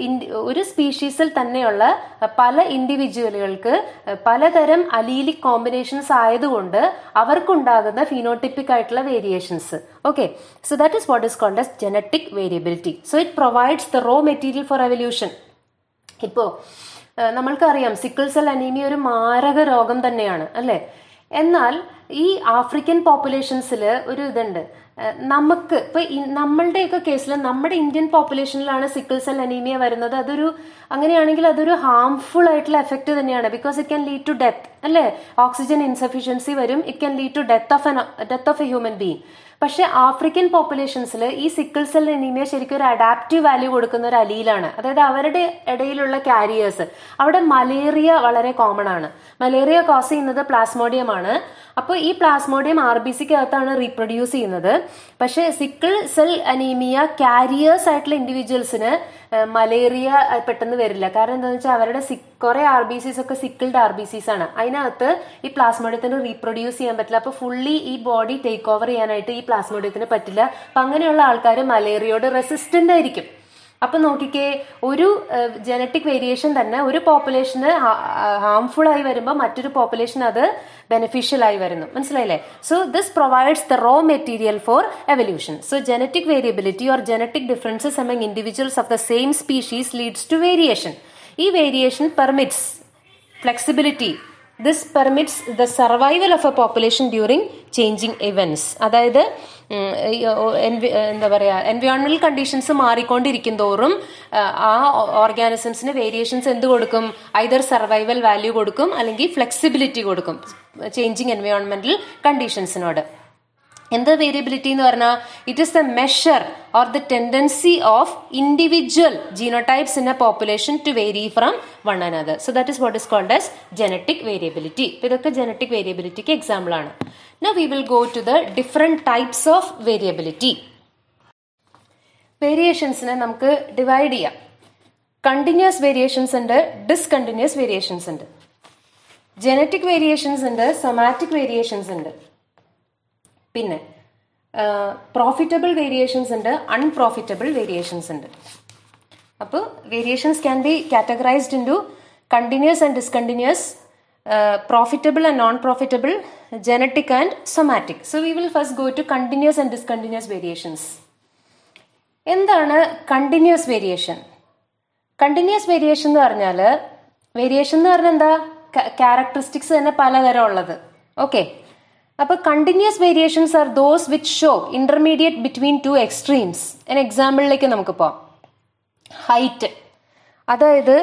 ഒരു സ്പീഷീസിൽ തന്നെയുള്ള പല ഇൻഡിവിജ്വലുകൾക്ക് പലതരം അലീലിക് കോമ്പിനേഷൻസ് ആയതുകൊണ്ട് അവർക്കുണ്ടാകുന്ന ഫിനോട്ടിപ്പിക് ആയിട്ടുള്ള variations okay so that is what is called as genetic variability so it provides the raw material for evolution ഇപ്പോ നമ്മൾക്കറിയാം സിക്കിൾ സെൽ അനീമിയ ഒരു മാരക രോഗം തന്നെയാണ് അല്ലെ എന്നാൽ ഈ ആഫ്രിക്കൻ പോപ്പുലേഷൻസിൽ ഒരു ഇതുണ്ട് നമുക്ക് ഇപ്പൊ നമ്മളുടെയൊക്കെ കേസിൽ നമ്മുടെ ഇന്ത്യൻ പോപ്പുലേഷനിലാണ് സിക്കിൾ സെൽ അനീമിയ വരുന്നത് അതൊരു അങ്ങനെയാണെങ്കിൽ അതൊരു ഹാംഫുൾ ആയിട്ടുള്ള എഫക്ട് തന്നെയാണ് because it can lead to death അല്ലേ ഓക്സിജൻ ഇൻസഫിഷ്യൻസി വരും it can lead to death of an death of a human being പക്ഷെ ആഫ്രിക്കൻ പോപ്പുലേഷൻസിൽ ഈ സിക്കിൾ സെൽ അനീമിയ ശരിക്കും ഒരു അഡാപ്റ്റീവ് വാല്യൂ കൊടുക്കുന്ന ഒരു അലിയിലാണ് അതായത് അവരുടെ ഇടയിലുള്ള കാരിയേഴ്സ് അവിടെ മലേറിയ വളരെ കോമൺ ആണ് മലേറിയ കോസ് ചെയ്യുന്നത് പ്ലാസ്മോഡിയം ആണ് അപ്പോൾ ഈ പ്ലാസ്മോഡിയം ആർ ബി സിക്കകത്താണ് റീപ്രൊഡ്യൂസ് ചെയ്യുന്നത് പക്ഷേ സിക്കിൾ സെൽ അനീമിയ കാരിയേഴ്സ് ആയിട്ടുള്ള ഇൻഡിവിജ്വൽസിന് മലേറിയ പെട്ടെന്ന് വരില്ല കാരണം എന്താണെന്ന് വെച്ചാൽ അവരുടെ കുറെ ആർ ബി സിസ് ഒക്കെ സിക്കിൾഡ് ആർ ബി സിസ് ആണ് അതിനകത്ത് ഈ പ്ലാസ്മോഡിയത്തിന് റീപ്രൊഡ്യൂസ് ചെയ്യാൻ പറ്റില്ല അപ്പൊ ഫുള്ളി ഈ ബോഡി ടേക്ക് ഓവർ ചെയ്യാനായിട്ട് ഈ പ്ലാസ്മോഡിയത്തിന് പറ്റില്ല അപ്പൊ അങ്ങനെയുള്ള ആൾക്കാർ മലേറിയയോട് റെസിസ്റ്റന്റ് ആയിരിക്കും അപ്പൊ നോക്കിക്കേ ഒരു ജനറ്റിക് വേരിയേഷൻ തന്നെ ഒരു പോപ്പുലേഷന് ഹാംഫുൾ ആയി വരുമ്പോൾ മറ്റൊരു പോപ്പുലേഷൻ അത് ബെനിഫിഷ്യൽ ആയി വരുന്നു മനസ്സിലായില്ലേ so this provides the raw material for evolution so genetic variability or genetic differences among individuals of the same species leads to variation ഈ variation permits flexibility this permits the survival of a population during changing events അതായത് എന്താ പറയാ എൻവയോൺമെന്റൽ കണ്ടീഷൻസ് മാറിക്കൊണ്ടിരിക്കും തോറും ആ ഓർഗാനിസംസിന് വേരിയേഷൻസ് എന്ത് കൊടുക്കും ഐദർ സർവൈവൽ വാല്യൂ കൊടുക്കും അല്ലെങ്കിൽ ഫ്ലെക്സിബിലിറ്റി കൊടുക്കും ചേഞ്ചിങ് എൻവയോൺമെന്റൽ കണ്ടീഷൻസിനോട് എന്താ വേരിയബിലിറ്റി എന്ന് പറഞ്ഞാൽ it is the measure or the tendency of individual genotypes in a population to vary from one another so that is what is called as genetic variability ഇതൊക്കെ ജനറ്റിക് വേരിയബിലിറ്റിക്ക് എക്സാമ്പിൾ ആണ് Now we will go to the different types of variability. വേരിയേഷൻസിനെ നമുക്ക് ഡിവൈഡ് ചെയ്യാം കണ്ടിന്യൂസ് വേരിയേഷൻസ് ഉണ്ട് ഡിസ്കണ്ടിന്യൂസ് വേരിയേഷൻസ് ഉണ്ട് ജനറ്റിക് വേരിയേഷൻസ് ഉണ്ട് സൊമാറ്റിക് വേരിയേഷൻസ് ഉണ്ട് പിന്നെ പ്രോഫിറ്റബിൾ വേരിയേഷൻസ് ഉണ്ട് അൺപ്രോഫിറ്റബിൾ വേരിയേഷൻസ് ഉണ്ട് അപ്പോൾ variations can be categorised into continuous and discontinuous uh, profitable and non-profitable, genetic and somatic. So we will first go to continuous and discontinuous variations. എന്താണ് കണ്ടിന്യൂസ് വേരിയേഷൻ കണ്ടിന്യൂസ് വേരിയേഷൻ എന്ന് പറഞ്ഞാൽ വേരിയേഷൻ എന്ന് പറഞ്ഞാൽ എന്താ ക്യാരക്ടറിസ്റ്റിക്സ് തന്നെ പലതരം ഉള്ളത് ഓക്കെ അപ്പൊ continuous variations are those which show intermediate between two extremes an എക്സാമ്പിളിലേക്ക് നമുക്ക് പോവാം ഹൈറ്റ് അതായത്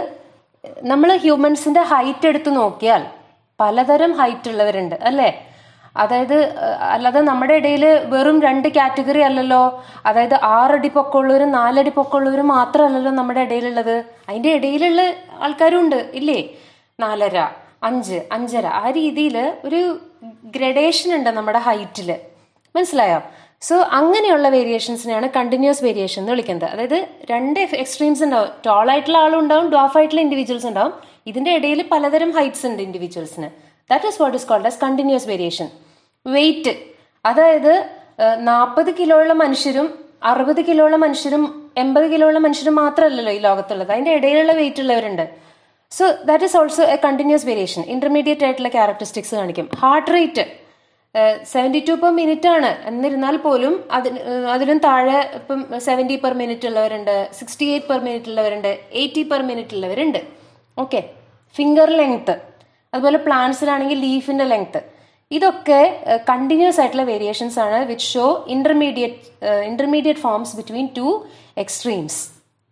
നമ്മൾ ഹ്യൂമൻസിന്റെ ഹൈറ്റ് എടുത്ത് നോക്കിയാൽ പലതരം ഹൈറ്റ് ഉള്ളവരുണ്ട് അല്ലേ അതായത് അഹ് അല്ലാതെ നമ്മുടെ ഇടയിൽ വെറും രണ്ട് കാറ്റഗറി അല്ലല്ലോ അതായത് ആറടി പൊക്കമുള്ളവരും നാലടി പൊക്കമുള്ളവരും മാത്രമല്ലല്ലോ നമ്മുടെ ഇടയിലുള്ളത് അതിന്റെ ഇടയിലുള്ള ആൾക്കാരും ഉണ്ട് ഇല്ലേ നാലര അഞ്ച് അഞ്ചര ആ രീതിയിൽ ഒരു ഗ്രഡേഷൻ ഉണ്ട് നമ്മുടെ ഹൈറ്റിൽ മനസ്സിലായോ സോ അങ്ങനെയുള്ള വേരിയേഷൻസിനെയാണ് കണ്ടിന്യൂസ് വേരിയേഷൻ എന്ന് വിളിക്കുന്നത് അതായത് രണ്ട് എക്സ്ട്രീംസ് ഉണ്ടാവും ടോൾ ആയിട്ടുള്ള ആളും ഉണ്ടാവും ഡ്വാഫ് ആയിട്ടുള്ള ഇൻഡിവിജ്വൽസ് ഉണ്ടാവും ഇതിന്റെ ഇടയിൽ പലതരം ഹൈറ്റ്സ് ഉണ്ട് ഇൻഡിവിജ്വൽസിന് that is what is called as continuous variation weight അതായത് നാൽപ്പത് കിലോ ഉള്ള മനുഷ്യരും അറുപത് കിലോ ഉള്ള മനുഷ്യരും എൺപത് കിലോ ഉള്ള മനുഷ്യരും മാത്രമല്ലല്ലോ ഈ ലോകത്തുള്ളത് അതിന്റെ ഇടയിലുള്ള വെയിറ്റ് ഉള്ളവരുണ്ട് so that is also a continuous variation intermediate ആയിട്ടുള്ള ക്യാരക്ടറിസ്റ്റിക്സ് കാണിക്കും heart rate seventy two per minute ആണ് എന്നിരുന്നാൽ പോലും അതിന് ഏഹ് അതിലും താഴെ ഇപ്പം സെവൻറ്റി പെർ മിനിറ്റ് ഉള്ളവരുണ്ട് സിക്സ്റ്റി എയ്റ്റ് പെർ മിനിറ്റ് ഉള്ളവരുണ്ട് എയ്റ്റി പെർ മിനിറ്റ് ഉള്ളവരുണ്ട് ഓക്കെ ഫിംഗർ ലെങ്ത് അതുപോലെ പ്ലാന്റ്സിലാണെങ്കിൽ ലീഫിന്റെ ലെങ്ത് ഇതൊക്കെ കണ്ടിന്യൂസ് ആയിട്ടുള്ള വേരിയേഷൻസ് ആണ് which show intermediate intermediate forms between two extremes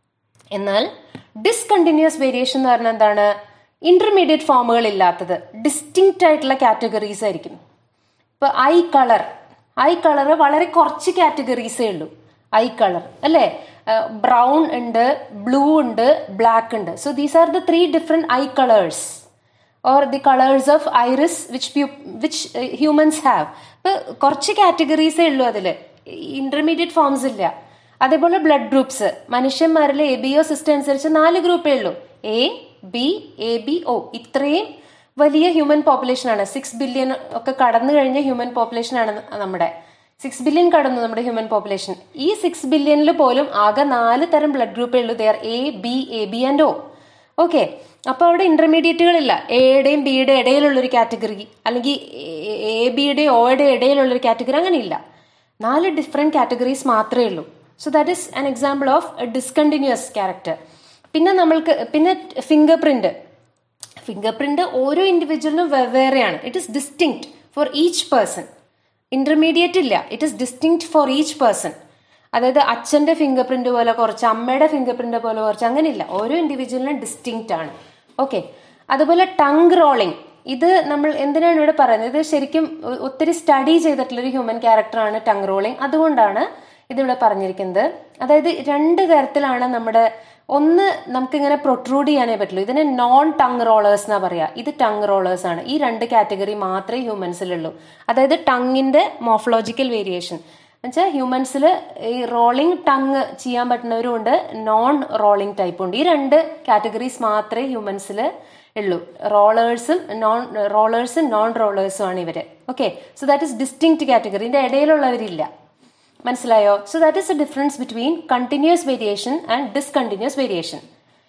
എന്നാൽ ഡിസ്കണ്ടിന്യൂസ് വേരിയേഷൻ എന്ന് പറഞ്ഞാൽ എന്താണ് ഇന്റർമീഡിയറ്റ് ഫോമുകൾ ഇല്ലാത്തത് ഡിസ്റ്റിങ്ക്റ്റ് ആയിട്ടുള്ള കാറ്റഗറീസ് ആയിരിക്കും ഇപ്പൊ ഐ കളർ ഐ കളർ വളരെ കുറച്ച് കാറ്റഗറീസേ ഉള്ളൂ ഐ കളർ അല്ലേ ബ്രൗൺ ഉണ്ട് ബ്ലൂ ഉണ്ട് ബ്ലാക്ക് ഉണ്ട് so these are the three different eye colours or the colours of iris which which humans have ഇപ്പൊ കുറച്ച് കാറ്റഗറീസേ ഉള്ളൂ അതിൽ ഇന്റർമീഡിയറ്റ് ഫോംസ് ഇല്ല അതേപോലെ ബ്ലഡ് ഗ്രൂപ്പ്സ് മനുഷ്യന്മാരിലെ എ ബി ഒ സിസ്റ്റം അനുസരിച്ച് നാല് ഗ്രൂപ്പേ ഉള്ളൂ A B A B O ഇത്രയും വലിയ ഹ്യൂമൻ പോപ്പുലേഷൻ ആണ് സിക്സ് ബില്യൺ ഒക്കെ കടന്നു കഴിഞ്ഞ ഹ്യൂമൻ പോപ്പുലേഷൻ ആണ് നമ്മുടെ സിക്സ് ബില്യൺ കടന്നു നമ്മുടെ ഹ്യൂമൻ പോപ്പുലേഷൻ ഈ സിക്സ് ബില്യണിൽ പോലും ആകെ നാല് തരം ബ്ലഡ് ഗ്രൂപ്പേ ഉള്ളൂ there A B A B and O okay അപ്പൊ അവിടെ ഇന്റർമീഡിയറ്റുകളില്ല എയുടെയും ബിയുടെ ഇടയിലുള്ള ഒരു കാറ്റഗറി അല്ലെങ്കിൽ എ ബിയുടെ ഒയുടെ ഇടയിലുള്ള ഒരു കാറ്റഗറി അങ്ങനെയില്ല നാല് ഡിഫറെന്റ് കാറ്റഗറീസ് മാത്രമേ ഉള്ളൂ so that is an example of discontinuous character പിന്നെ നമ്മൾക്ക് പിന്നെ ഫിംഗർ പ്രിന്റ് ഫിംഗർ പ്രിന്റ് ഓരോ ഇൻഡിവിജ്വലിനും വെവ്വേറെയാണ് it is distinct for each person intermediate ഇല്ല it is distinct for each person അതായത് അച്ഛന്റെ ഫിംഗർ പ്രിന്റ് പോലെ കുറച്ച് അമ്മയുടെ ഫിംഗർ പ്രിന്റ് പോലെ കുറച്ച് അങ്ങനെയില്ല ഓരോ ഇൻഡിവിജ്വലിനും ഡിസ്റ്റിങ്ക്റ്റ് ആണ് ഓക്കെ അതുപോലെ ടങ് റോളിംഗ് ഇത് നമ്മൾ എന്തിനാണ് ഇവിടെ പറയുന്നത് ഇത് ശരിക്കും ഒ- ഒത്തിരി സ്റ്റഡി ചെയ്തിട്ടുള്ള ഒരു ഹ്യൂമൻ ക്യാരക്ടറാണ് ടങ് റോളിംഗ് അതുകൊണ്ടാണ് ഇതിവിടെ പറഞ്ഞിരിക്കുന്നത് അതായത് രണ്ട് തരത്തിലാണ് നമ്മുടെ ഒന്ന് നമുക്കിങ്ങനെ പ്രൊട്രൂഡ് ചെയ്യാനേ പറ്റുള്ളൂ ഇതിന് നോൺ ടങ് റോളേഴ്സ് എന്നാ പറയാ ഇത് ടങ് റോളേഴ്സ് ആണ് ഈ രണ്ട് കാറ്റഗറി മാത്രമേ ഹ്യൂമൻസിലുള്ളൂ അതായത് ടങ്ങിന്റെ മോഫോളജിക്കൽ വേരിയേഷൻ എന്നുവെച്ചാൽ ഹ്യൂമൻസിൽ ഈ റോളിംഗ് ടങ് ചെയ്യാൻ പറ്റുന്നവരും ഉണ്ട് നോൺ റോളിംഗ് ടൈപ്പും ഉണ്ട് ഈ രണ്ട് കാറ്റഗറീസ് മാത്രമേ ഹ്യൂമൻസിൽ ഉള്ളൂ റോളേഴ്സും നോൺ റോളേഴ്സും നോൺ റോളേഴ്സും ആണ് ഇവര് okay so that is distinct category ഇതിന്റെ ഇടയിലുള്ളവരില്ല മനസ്സിലായോ so that is a difference between continuous variation and discontinuous variation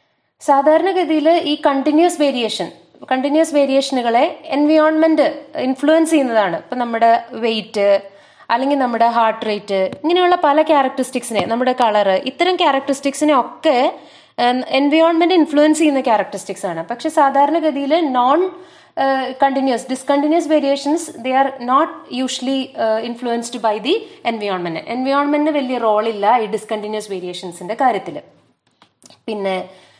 സാധാരണഗതിയിൽ ഈ കണ്ടിന്യൂസ് വേരിയേഷൻ കണ്ടിന്യൂസ് വേരിയേഷനുകളെ എൻവിയോൺമെന്റ് ഇൻഫ്ലുവൻസ് ചെയ്യുന്നതാണ് ഇപ്പൊ നമ്മുടെ വെയിറ്റ് അല്ലെങ്കിൽ നമ്മുടെ ഹാർട്ട് റേറ്റ് ഇങ്ങനെയുള്ള പല ക്യാരക്ടറിസ്റ്റിക്സിനെ നമ്മുടെ കളറ് ഇത്തരം ക്യാരക്ടറിസ്റ്റിക്സിനെ ഒക്കെ എൻവിയോൺമെന്റ് ഇൻഫ്ലുവൻസ് ചെയ്യുന്ന ക്യാരക്ടറിസ്റ്റിക്സ് ആണ് പക്ഷെ സാധാരണഗതിയിൽ non continuous discontinuous variations they are not usually influenced by the environment എൻവിയോൺമെന്റിന് വലിയ റോളില്ല ഈ ഡിസ്കണ്ടിന്യൂസ് വേരിയേഷൻസിന്റെ കാര്യത്തിൽ പിന്നെ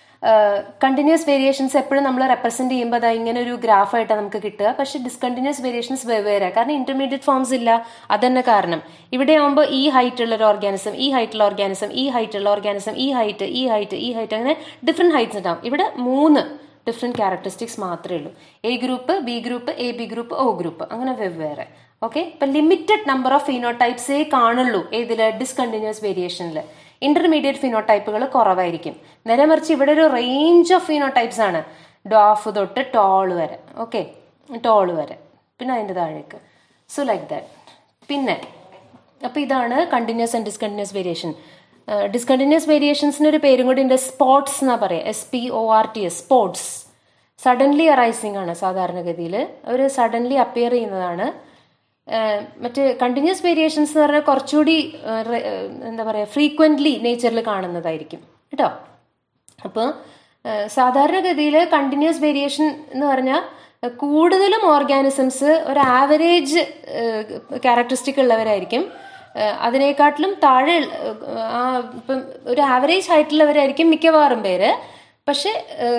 കണ്ടിന്യൂസ് വേരിയേഷൻസ് എപ്പോഴും നമ്മൾ റെപ്രസെന്റ് ചെയ്യുമ്പോൾ അതാ ഇങ്ങനെ ഒരു ഗ്രാഫായിട്ടാണ് നമുക്ക് കിട്ടുക പക്ഷെ ഡിസ്കണ്ടിന്യൂസ് വേരിയേഷൻസ് വെവ്വേറെ കാരണം ഇന്റർമീഡിയറ്റ് ഫോംസ് ഇല്ല അതന്നെ കാരണം ഇവിടെ ആകുമ്പോൾ ഈ ഹൈറ്റ് ഉള്ള ഒരു ഓർഗാനിസം ഈ ഹൈറ്റുള്ള ഓർഗാനിസം ഈ ഹൈറ്റ് ഉള്ള ഓർഗാനിസം ഈ ഹൈറ്റ് ഈ ഹൈറ്റ് ഈ ഹൈറ്റ് അങ്ങനെ ഡിഫറെന്റ് ഹൈറ്റ്സ് ഉണ്ടാവും ഇവിടെ മൂന്ന് ഡിഫറെന്റ് ക്യാരക്ടറിസ്റ്റിക്സ് മാത്രമേ ഉള്ളൂ A group B group A B group O group അങ്ങനെ വെവ്വേറെ ഓക്കെ ഇപ്പൊ ലിമിറ്റഡ് നമ്പർ ഓഫ് ഫിനോടൈപ്സേ കാണുള്ളൂ ഏതില് ഡിസ്കണ്ടിന്യൂസ് വേരിയേഷനിൽ ഇന്റർമീഡിയറ്റ് ഫിനോടൈപ്പുകൾ കുറവായിരിക്കും നേരെ മറിച്ച് ഇവിടെ ഒരു റേഞ്ച് ഓഫ് ഫിനോടൈപ്സ് ആണ് ഡോഫ് തൊട്ട് ടോൾ വരെ ഓക്കെ ടോൾ വരെ പിന്നെ അതിന്റെ താഴേക്ക് സോ ലൈക്ക് ദാറ്റ് പിന്നെ അപ്പൊ ഇതാണ് continuous and discontinuous variation discontinuous വേരിയേഷൻസിന് ഒരു പേരും കൂടി ഉണ്ട് സ്പോട്സ് എന്നാ പറയാ S P O R T S sports suddenly arising ആണ് സാധാരണഗതിയിൽ അവർ സഡൻലി അപ്പിയർ ചെയ്യുന്നതാണ് ഏഹ് മറ്റ് കണ്ടിന്യൂസ് വേരിയേഷൻസ് എന്ന് പറഞ്ഞാൽ കുറച്ചുകൂടി ഏഹ് റെ- ഏഹ് എന്താ പറയുക ഫ്രീക്വന്റ്ലി നേച്ചറിൽ കാണുന്നതായിരിക്കും കേട്ടോ അപ്പോൾ സാധാരണഗതിയിൽ കണ്ടിന്യൂസ് വേരിയേഷൻ എന്ന് പറഞ്ഞാൽ കൂടുതലും ഓർഗാനിസംസ് ഒരു ആവറേജ് ക്യാരക്ടറിസ്റ്റിക് ഉള്ളവരായിരിക്കും ഏഹ് അതിനേക്കാട്ടിലും താഴെ ഏഹ് ആ ഇപ്പം ഒരു ആവറേജ് ഹൈറ്റുള്ളവരായിരിക്കും മിക്കവാറും പേര് പക്ഷെ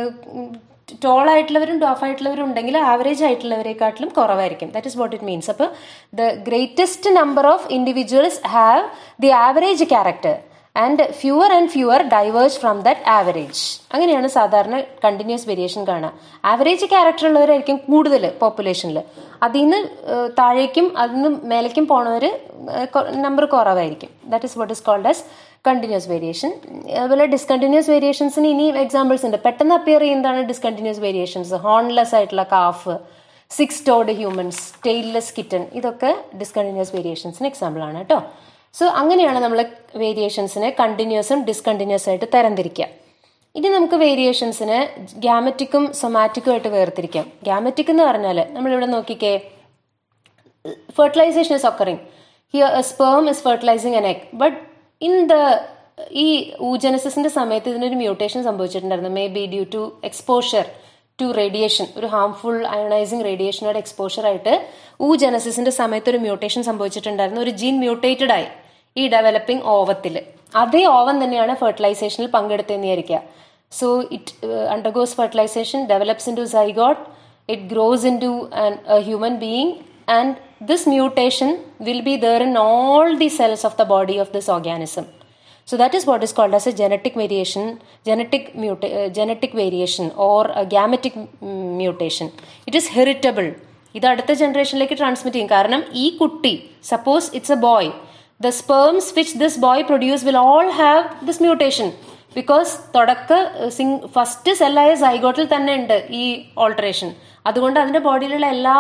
ടോൾ ആയിട്ടുള്ളവരും ഡോഫ് ആയിട്ടുള്ളവരും ഉണ്ടെങ്കിൽ ആവറേജ് ആയിട്ടുള്ളവരെക്കാട്ടിലും കുറവായിരിക്കും that is what it means അപ്പോൾ the greatest number of individuals have the average character and fewer and fewer diverse from that average അങ്ങനെയാണ് സാധാരണ കണ്ടിന്യൂസ് വേരിയേഷൻ കാണുക ആവറേജ് ക്യാരക്ടർ ഉള്ളവരായിരിക്കും കൂടുതൽ പോപ്പുലേഷനിൽ അതിൽ നിന്ന് ഏഹ് താഴേക്കും അതിൽ നിന്ന് മേലേക്കും പോണവർ നമ്പർ കുറവായിരിക്കും that is what is called as continuous variation അതുപോലെ ഡിസ്കണ്ടിന്യൂസ് വേരിയേഷൻസിന് ഇനി എക്സാമ്പിൾസ് ഉണ്ട് പെട്ടെന്ന് അപ്പിയർ ചെയ്യുന്നതാണ് ഡിസ്കണ്ടിന്യൂസ് വേരിയേഷൻസ് ഹോൺലെസ് ആയിട്ടുള്ള calf six toed humans tailless kitten ഇതൊക്കെ ഡിസ്കണ്ടിന്യൂസ് വേരിയേഷൻസിന് എക്സാമ്പിൾ ആണ് കേട്ടോ സോ അങ്ങനെയാണ് നമ്മൾ വേരിയേഷൻസിനെ കണ്ടിന്യൂസും ഡിസ്കണ്ടിന്യൂസ് ആയിട്ട് തരംതിരിക്കുക ഇനി നമുക്ക് വേരിയേഷൻസിനെ ഗ്യാമറ്റിക്കും സൊമാറ്റിക്കും ആയിട്ട് വേർതിരിക്കാം ഗ്യാമറ്റിക് എന്ന് പറഞ്ഞാൽ നമ്മളിവിടെ നോക്കിക്കേ fertilization is occurring. Here a sperm is fertilizing an egg. But in the ഈ ഊജനസിന്റെ സമയത്ത് ഇതിനൊരു മ്യൂട്ടേഷൻ സംഭവിച്ചിട്ടുണ്ടായിരുന്നു may be due to exposure to radiation ഒരു ഹാംഫുൾ അയണൈസിങ് റേഡിയേഷനോട് എക്സ്പോഷർ ആയിട്ട് ഊജനസിന്റെ സമയത്ത് ഒരു മ്യൂട്ടേഷൻ സംഭവിച്ചിട്ടുണ്ടായിരുന്നു ഒരു ജീൻ മ്യൂട്ടേറ്റഡ് ആയി ഈ ഡെവലപ്പിംഗ് ഓവത്തിൽ അതേ ഓവൻ തന്നെയാണ് ഫെർട്ടിലൈസേഷനിൽ പങ്കെടുത്തെന്ന് വിചാരിക്കുക so it undergoes fertilisation develops into zygote it grows into an, a human being and this mutation will be there in all the cells of the body of this organism so that is what is called as a genetic variation genetic muta- uh, genetic variation or a gametic mm, mutation it is heritable ഇത് അടുത്ത ജനറേഷനിലേക്ക് ട്രാൻസ്മിറ്റ് ചെയ്യും കാരണം ഈ കുട്ടി suppose it's a boy the sperms which this boy produce will all have this mutation because തുടക്ക സിംഗ് ഫസ്റ്റ് സെല്ലായ സൈഗോട്ടിൽ തന്നെ ഉണ്ട് ഈ ഓൾട്ടറേഷൻ അതുകൊണ്ട് അതിന്റെ ബോഡിയിലുള്ള എല്ലാ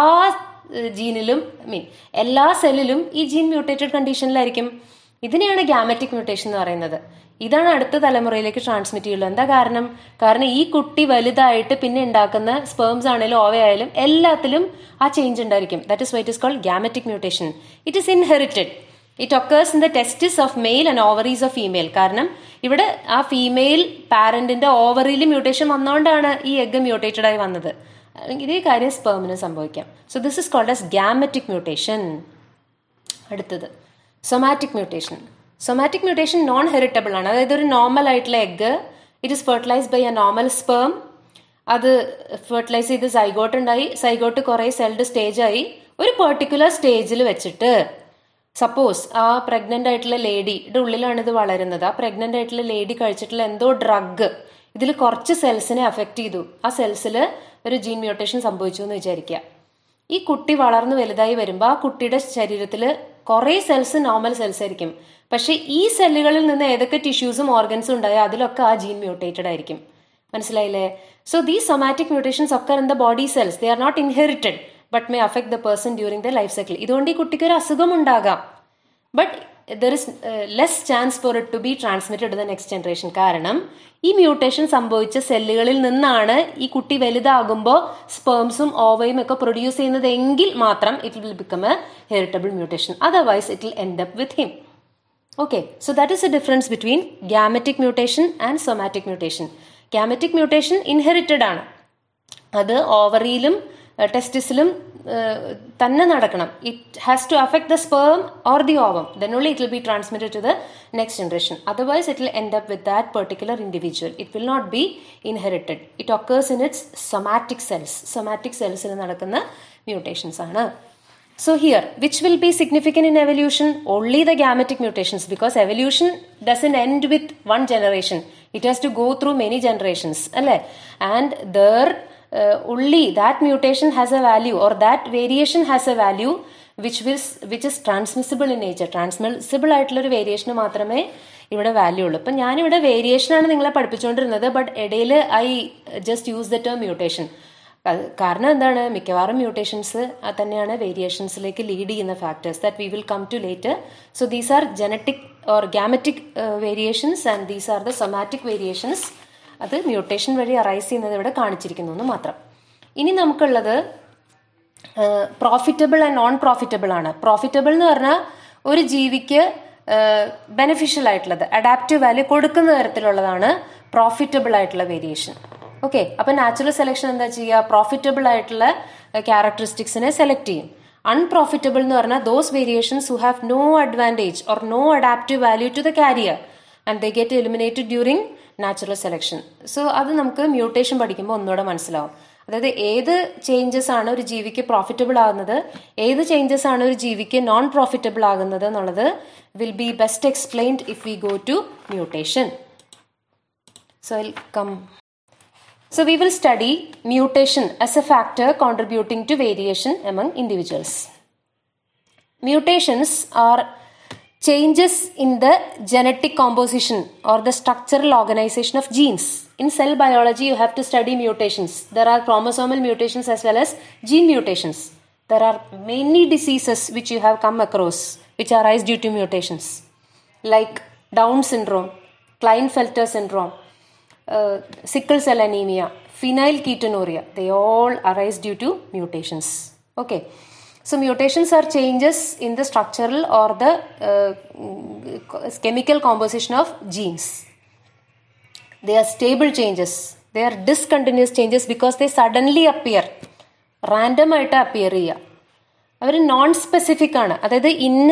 ജീനിലും മീൻ എല്ലാ സെല്ലിലും ഈ ജീൻ മ്യൂട്ടേറ്റഡ് കണ്ടീഷനിലായിരിക്കും ഇതിനെയാണ് ഗാമറ്റിക് മ്യൂട്ടേഷൻ എന്ന് പറയുന്നത് ഇതാണ് അടുത്ത തലമുറയിലേക്ക് ട്രാൻസ്മിറ്റ് ചെയ്യുള്ളത് എന്താ കാരണം കാരണം ഈ കുട്ടി വലുതായിട്ട് പിന്നെ ഉണ്ടാക്കുന്ന സ്പേംസ് ആണെങ്കിലും ഓവയായാലും എല്ലാത്തിലും ആ ചേഞ്ച് ഉണ്ടായിരിക്കും that is what is called gametic mutation it is inherited it occurs in the testis of male and ovaries of female കാരണം ഇവിടെ ആ ഫീമെയിൽ പാരന്റിന്റെ ഓവറിയിൽ മ്യൂട്ടേഷൻ വന്നുകൊണ്ടാണ് ഈ എഗ് മ്യൂട്ടേറ്റഡ് ആയി വന്നത് ഇതേ കാര്യം സ്പേമിന് സംഭവിക്കാം so this is called as gametic mutation അടുത്തത് somatic mutation somatic mutation non heritable ആണ് അതായത് ഒരു നോർമൽ ആയിട്ടുള്ള egg it is fertilised by a normal sperm അത് ഫെർട്ടിലൈസ് ചെയ്ത് സൈഗോട്ട് ഉണ്ടായി സൈഗോട്ട് കുറെ സെൽഡ് സ്റ്റേജ് ആയി ഒരു പെർട്ടിക്കുലർ സ്റ്റേജിൽ വെച്ചിട്ട് സപ്പോസ് ആ പ്രഗ്നന്റ് ആയിട്ടുള്ള ലേഡിയുടെ ഉള്ളിലാണ് ഇത് വളരുന്നത് ആ പ്രഗ്നന്റ് ആയിട്ടുള്ള ലേഡി കഴിച്ചിട്ടുള്ള എന്തോ ഡ്രഗ് ഇതിൽ കുറച്ച് സെൽസിനെ അഫക്റ്റ് ചെയ്തു ആ സെൽസിൽ ഒരു ജീൻ മ്യൂട്ടേഷൻ സംഭവിച്ചു എന്ന് വിചാരിക്കുക ഈ കുട്ടി വളർന്നു വലുതായി വരുമ്പോൾ ആ കുട്ടിയുടെ ശരീരത്തിൽ കുറേ സെൽസ് നോർമൽ സെൽസ് ആയിരിക്കും പക്ഷെ ഈ സെല്ലുകളിൽ നിന്ന് ഏതൊക്കെ ടിഷ്യൂസും ഓർഗൻസും ഉണ്ടായോ അതിലൊക്കെ ആ ജീൻ മ്യൂട്ടേറ്റഡ് ആയിരിക്കും മനസ്സിലായില്ലേ സോ ദീ സൊമാറ്റിക് മ്യൂട്ടേഷൻസ് ഒക്കെ in the body cells they are not inherited but may affect the person during the life cycle ഇതുകൊണ്ട് ഈ കുട്ടിക്ക് ഒരു അസുഖം ഉണ്ടാകാം but there is less chance for it to be transmitted the next generation കാരണം ഈ മ്യൂട്ടേഷൻ സംഭവിച്ച സെല്ലുകളിൽ നിന്നാണ് ഈ കുട്ടി വലുതാകുമ്പോൾ സ്പേംസും ഓവയും ഒക്കെ പ്രൊഡ്യൂസ് ചെയ്യുന്നത് എങ്കിൽ മാത്രം it will become a heritable mutation otherwise it will end up with him Okay, so that is the difference between gametic mutation and somatic mutation. Gametic mutation inherited ആണ് അത് ഓവറിയിലും ടെസ്റ്റിസിലും തന്നെ നടക്കണം it has to affect the sperm or the ovum then only it will be transmitted to the next generation otherwise it will end up with that particular individual it will not be inherited it occurs in its somatic cells somatic സെൽസിൽ നടക്കുന്ന മ്യൂട്ടേഷൻസ് ആണ് So here, which will be significant in evolution? Only the gametic mutations because evolution doesn't end with one generation. It has to go through many generations. alle? And there, uh, only that mutation has a value or that variation has a value which, will, which is transmissible in nature. Transmissible ആയിട്ടുള്ള ഒരു വേരിയേഷന് മാത്രമേ ഇവിടെ വാല്യൂ ഉള്ളൂ ഇപ്പം ഞാനിവിടെ വേരിയേഷൻ ആണ് നിങ്ങളെ പഠിപ്പിച്ചുകൊണ്ടിരുന്നത് ബട്ട് ഇടയിൽ I just use the term mutation കാരണം എന്താണ് മിക്കവാറും മ്യൂട്ടേഷൻസ് തന്നെയാണ് വേരിയേഷൻസിലേക്ക് ലീഡ് ചെയ്യുന്ന factors that we will come to later so these are genetic or gametic variations and these are the somatic variations അത് മ്യൂട്ടേഷൻ വഴി അറൈസ് ചെയ്യുന്നത് ഇവിടെ കാണിച്ചിരിക്കുന്നു എന്ന് മാത്രം ഇനി നമുക്കുള്ളത് പ്രോഫിറ്റബിൾ ആൻഡ് നോൺ പ്രോഫിറ്റബിൾ ആണ് പ്രോഫിറ്റബിൾ എന്ന് പറഞ്ഞാൽ ഒരു ജീവിക്ക് ബെനിഫിഷ്യൽ ആയിട്ടുള്ളത് അഡാപ്റ്റീവ് വാല്യൂ കൊടുക്കുന്ന തരത്തിലുള്ളതാണ് പ്രോഫിറ്റബിൾ ആയിട്ടുള്ള വേരിയേഷൻ ഓക്കെ അപ്പൊ നാച്ചുറൽ സെലക്ഷൻ എന്താ ചെയ്യുക പ്രോഫിറ്റബിൾ ആയിട്ടുള്ള ക്യാരക്ടറിസ്റ്റിക്സിനെ സെലക്ട് ചെയ്യും അൺപ്രോഫിറ്റബിൾ എന്ന് പറഞ്ഞാൽ those variations who have no advantage or no adaptive value to the carrier and they get eliminated during natural selection so അത് നമുക്ക് മ്യൂട്ടേഷൻ പഠിക്കുമ്പോൾ ഒന്നുകൂടെ മനസ്സിലാവും അതായത് ഏത് ചേഞ്ചസ് ആണ് ഒരു ജീവിക്ക് പ്രോഫിറ്റബിൾ ആകുന്നത് ഏത് ചേഞ്ചസ് ആണ് ഒരു ജീവിക്ക് നോൺ പ്രോഫിറ്റബിൾ ആകുന്നത് എന്നുള്ളത് will be best explained if we go to mutation so I come So we will study mutation as a factor contributing to variation among individuals. Mutations are changes in the genetic composition or the structural organization of genes. In cell biology, you have to study mutations. There are chromosomal mutations as well as gene mutations. There are many diseases which you have come across which arise due to mutations, like Down syndrome, Klinefelter syndrome, uh, sickle cell anemia, phenylketonuria, they all arise due to mutations. Okay. So mutations are changes in the structural or the uh, chemical composition of genes. They are stable changes. They are discontinuous changes because they suddenly appear. Random ആയിട്ട് അപ്പിയർ ചെയ്യുക അവർ നോൺ സ്പെസിഫിക് ആണ് അതായത് ഇന്ന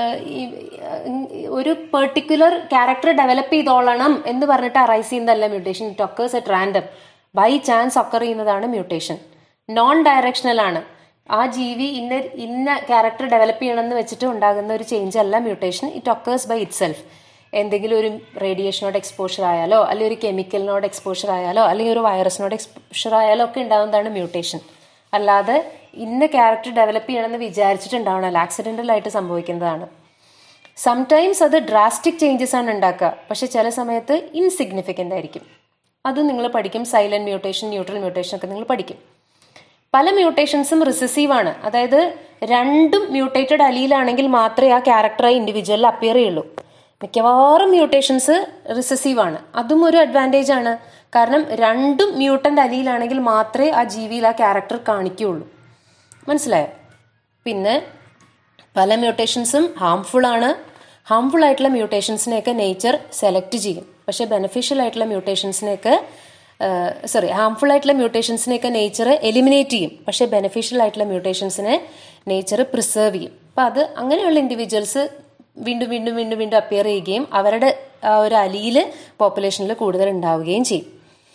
ഒരു പെർട്ടിക്കുലർ ക്യാരക്ടർ ഡെവലപ്പ് ചെയ്തോളണം എന്ന് പറഞ്ഞിട്ട് അറൈസ് ചെയ്യുന്നതല്ല mutation it occurs at random by chance occur ചെയ്യുന്നതാണ് മ്യൂട്ടേഷൻ നോൺ ഡയറക്ഷണൽ ആണ് ആ ജീവി ഇന്ന ഇന്ന ക്യാരക്ടർ ഡെവലപ്പ് ചെയ്യണമെന്ന് വെച്ചിട്ട് ഉണ്ടാകുന്ന ഒരു ചേഞ്ച് അല്ല mutation it occurs by itself എന്തെങ്കിലും ഒരു റേഡിയേഷനോട് എക്സ്പോഷർ ആയാലോ അല്ലെങ്കിൽ ഒരു കെമിക്കലിനോട് എക്സ്പോഷർ ആയാലോ അല്ലെങ്കിൽ ഒരു വൈറസിനോട് എക്സ്പോഷർ ആയാലോ ഒക്കെ ഉണ്ടാകുന്നതാണ് മ്യൂട്ടേഷൻ അല്ലാതെ ഇന്ന ക്യാരക്ടർ ഡെവലപ്പ് ചെയ്യണമെന്ന് വിചാരിച്ചിട്ടുണ്ടാവണമല്ലോ ആക്സിഡന്റൽ ആയിട്ട് സംഭവിക്കുന്നതാണ് സംടൈംസ് അത് ഡ്രാസ്റ്റിക് ചേഞ്ചസ് ആണ് ഉണ്ടാക്കുക പക്ഷെ ചില സമയത്ത് ഇൻസിഗ്നിഫിക്കൻ്റ് ആയിരിക്കും അത് നിങ്ങൾ പഠിക്കും സൈലന്റ് മ്യൂട്ടേഷൻ ന്യൂട്രൽ മ്യൂട്ടേഷൻ ഒക്കെ നിങ്ങൾ പഠിക്കും പല മ്യൂട്ടേഷൻസും റിസസീവ് ആണ് അതായത് രണ്ടും മ്യൂട്ടേറ്റഡ് അലിയിലാണെങ്കിൽ മാത്രമേ ആ ക്യാരക്ടർ ഇൻഡിവിജ്വലിൽ അപ്പിയർ ചെയ്യുള്ളൂ മിക്കവാറും മ്യൂട്ടേഷൻസ് റിസസീവ് ആണ് അതും ഒരു അഡ്വാൻറ്റേജ് ആണ് കാരണം രണ്ടും മ്യൂട്ടന്റ് അലിയിലാണെങ്കിൽ മാത്രമേ ആ ജീവിയിൽ ആ ക്യാരക്ടർ കാണിക്കുകയുള്ളൂ മനസ്സിലായോ പിന്നെ പല മ്യൂട്ടേഷൻസും ഹാംഫുൾ ആണ് ഹാംഫുൾ ആയിട്ടുള്ള മ്യൂട്ടേഷൻസിനെയൊക്കെ നേച്ചർ സെലക്ട് ചെയ്യും പക്ഷെ ബെനിഫിഷ്യൽ ആയിട്ടുള്ള മ്യൂട്ടേഷൻസിനെയൊക്കെ സോറി ഹാംഫുൾ ആയിട്ടുള്ള മ്യൂട്ടേഷൻസിനെയൊക്കെ നേച്ചർ എലിമിനേറ്റ് ചെയ്യും പക്ഷെ ബെനിഫിഷ്യൽ ആയിട്ടുള്ള മ്യൂട്ടേഷൻസിനെ നേച്ചർ പ്രിസേർവ് ചെയ്യും അപ്പം അത് അങ്ങനെയുള്ള ഇൻഡിവിജ്വൽസ് വീണ്ടും വീണ്ടും വീണ്ടും വീണ്ടും അപ്പിയർ ചെയ്യുകയും അവരുടെ ആ ഒരു അലിയിൽ പോപ്പുലേഷനിൽ കൂടുതൽ ഉണ്ടാവുകയും ചെയ്യും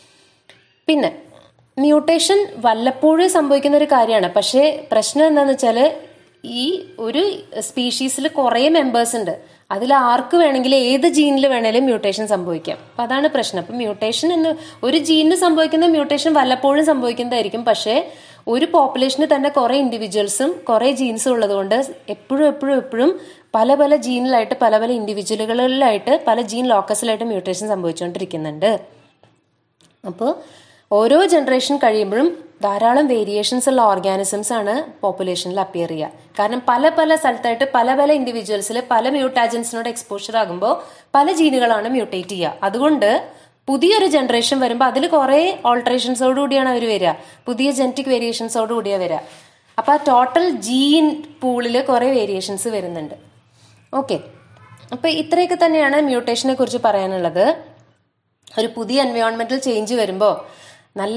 പിന്നെ മ്യൂട്ടേഷൻ വല്ലപ്പോഴും സംഭവിക്കുന്ന ഒരു കാര്യമാണ് പക്ഷേ പ്രശ്നം എന്താണെന്ന് വെച്ചാൽ ഈ ഒരു സ്പീഷീസിൽ കുറേ മെമ്പേഴ്സ് ഉണ്ട് അതിൽ ആർക്ക് വേണമെങ്കിലും ഏത് ജീനിൽ വേണേലും മ്യൂട്ടേഷൻ സംഭവിക്കാം അപ്പം അതാണ് പ്രശ്നം അപ്പം മ്യൂട്ടേഷൻ എന്ന് ഒരു ജീനിന് സംഭവിക്കുന്ന മ്യൂട്ടേഷൻ വല്ലപ്പോഴും സംഭവിക്കുന്നതായിരിക്കും പക്ഷേ ഒരു പോപ്പുലേഷന് തന്നെ കുറേ ഇൻഡിവിജ്വൽസും കുറേ ജീൻസും ഉള്ളതുകൊണ്ട് എപ്പോഴും എപ്പോഴും എപ്പോഴും പല പല ജീനിലായിട്ട് പല പല ഇൻഡിവിജ്വലുകളിലായിട്ട് പല ജീൻ ലോക്കസിലായിട്ട് മ്യൂട്ടേഷൻ സംഭവിച്ചുകൊണ്ടിരിക്കുന്നുണ്ട് അപ്പോൾ ഓരോ ജനറേഷൻ കഴിയുമ്പോഴും ധാരാളം വേരിയേഷൻസ് ഉള്ള ഓർഗാനിസംസ് ആണ് പോപ്പുലേഷനിൽ അപ്പിയർ ചെയ്യുക കാരണം പല പല സ്ഥലത്തായിട്ട് പല പല ഇൻഡിവിജ്വൽസിൽ പല മ്യൂട്ടാജൻസിനോട് എക്സ്പോഷർ ആകുമ്പോൾ പല ജീനുകളാണ് മ്യൂട്ടേറ്റ് ചെയ്യുക അതുകൊണ്ട് പുതിയൊരു ജനറേഷൻ വരുമ്പോൾ അതിൽ കുറേ ഓൾട്ടറേഷൻസോട് കൂടിയാണ് അവർ വരിക പുതിയ ജനറ്റിക് വേരിയേഷൻസോട് കൂടിയാണ് വരിക അപ്പോൾ ആ ടോട്ടൽ ജീൻ പൂളിൽ കുറേ വേരിയേഷൻസ് വരുന്നുണ്ട് ഓക്കെ അപ്പോൾ ഇത്രയൊക്കെ തന്നെയാണ് മ്യൂട്ടേഷനെ കുറിച്ച് പറയാനുള്ളത് ഒരു പുതിയ എൻവയോൺമെന്റൽ ചേഞ്ച് വരുമ്പോൾ നല്ല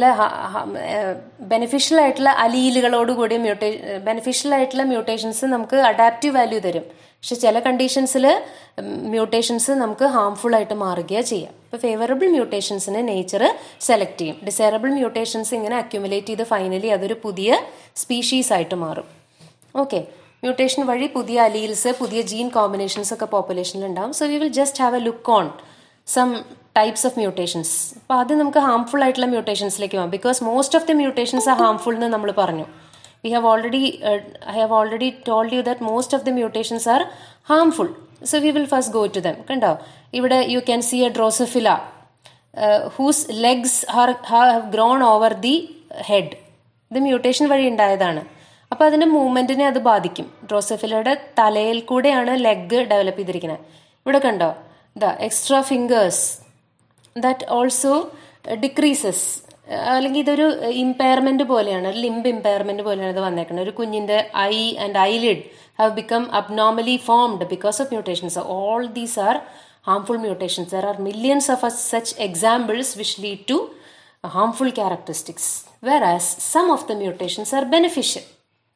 ബെനിഫിഷ്യൽ ആയിട്ടുള്ള അലീലുകളോടുകൂടി മ്യൂട്ടേ ബെനിഫിഷ്യൽ ആയിട്ടുള്ള മ്യൂട്ടേഷൻസ് നമുക്ക് അഡാപ്റ്റീവ് വാല്യൂ തരും പക്ഷെ ചില കണ്ടീഷൻസിൽ മ്യൂട്ടേഷൻസ് നമുക്ക് ഹാംഫുൾ ആയിട്ട് മാറുകയാണ് ചെയ്യാം ഇപ്പോൾ ഫേവറബിൾ മ്യൂട്ടേഷൻസിനെ നേച്ചർ സെലക്ട് ചെയ്യും ഡിസൈറബിൾ മ്യൂട്ടേഷൻസ് ഇങ്ങനെ അക്യുമുലേറ്റ് ചെയ്ത് ഫൈനലി അതൊരു പുതിയ സ്പീഷീസ് ആയിട്ട് മാറും ഓക്കെ മ്യൂട്ടേഷൻ വഴി പുതിയ അലീൽസ് പുതിയ ജീൻ കോമ്പിനേഷൻസ് ഒക്കെ പോപ്പുലേഷനിൽ ഉണ്ടാവും so we will just have a look on some types of mutations അപ്പോൾ അത് നമുക്ക് ഹാംഫുൾ ആയിട്ടുള്ള മ്യൂട്ടേഷൻസിലേക്ക് പോകാം because most of the mutations ആ ഹാംഫുൾ എന്ന് നമ്മൾ പറഞ്ഞു we have already I have already told you that most of the mutations are harmful so we will first go to them കണ്ടോ ഇവിടെ you can see a drosophila whose legs have grown over the head ഇത് മ്യൂട്ടേഷൻ വഴി ഉണ്ടായതാണ് അപ്പോൾ അതിന്റെ മൂവ്മെന്റിനെ അത് ബാധിക്കും ഡ്രോസഫിലയുടെ തലയിൽ കൂടെയാണ് ലെഗ് ഡെവലപ്പ് ചെയ്തിരിക്കുന്നത് ഇവിടെ കണ്ടോ the extra fingers that also decreases അല്ലെങ്കിൽ ഇതൊരു ഇമ്പയർമെന്റ് പോലെയാണ് ലിംബ് ഇമ്പയർമെന്റ് പോലെയാണ് ഇത് വന്നേക്കുന്നത് ഒരു കുഞ്ഞിന്റെ eye and eyelid have become abnormally formed because of mutations all these are harmful mutations there are millions of such examples which lead to harmful characteristics, whereas some of the mutations are beneficial.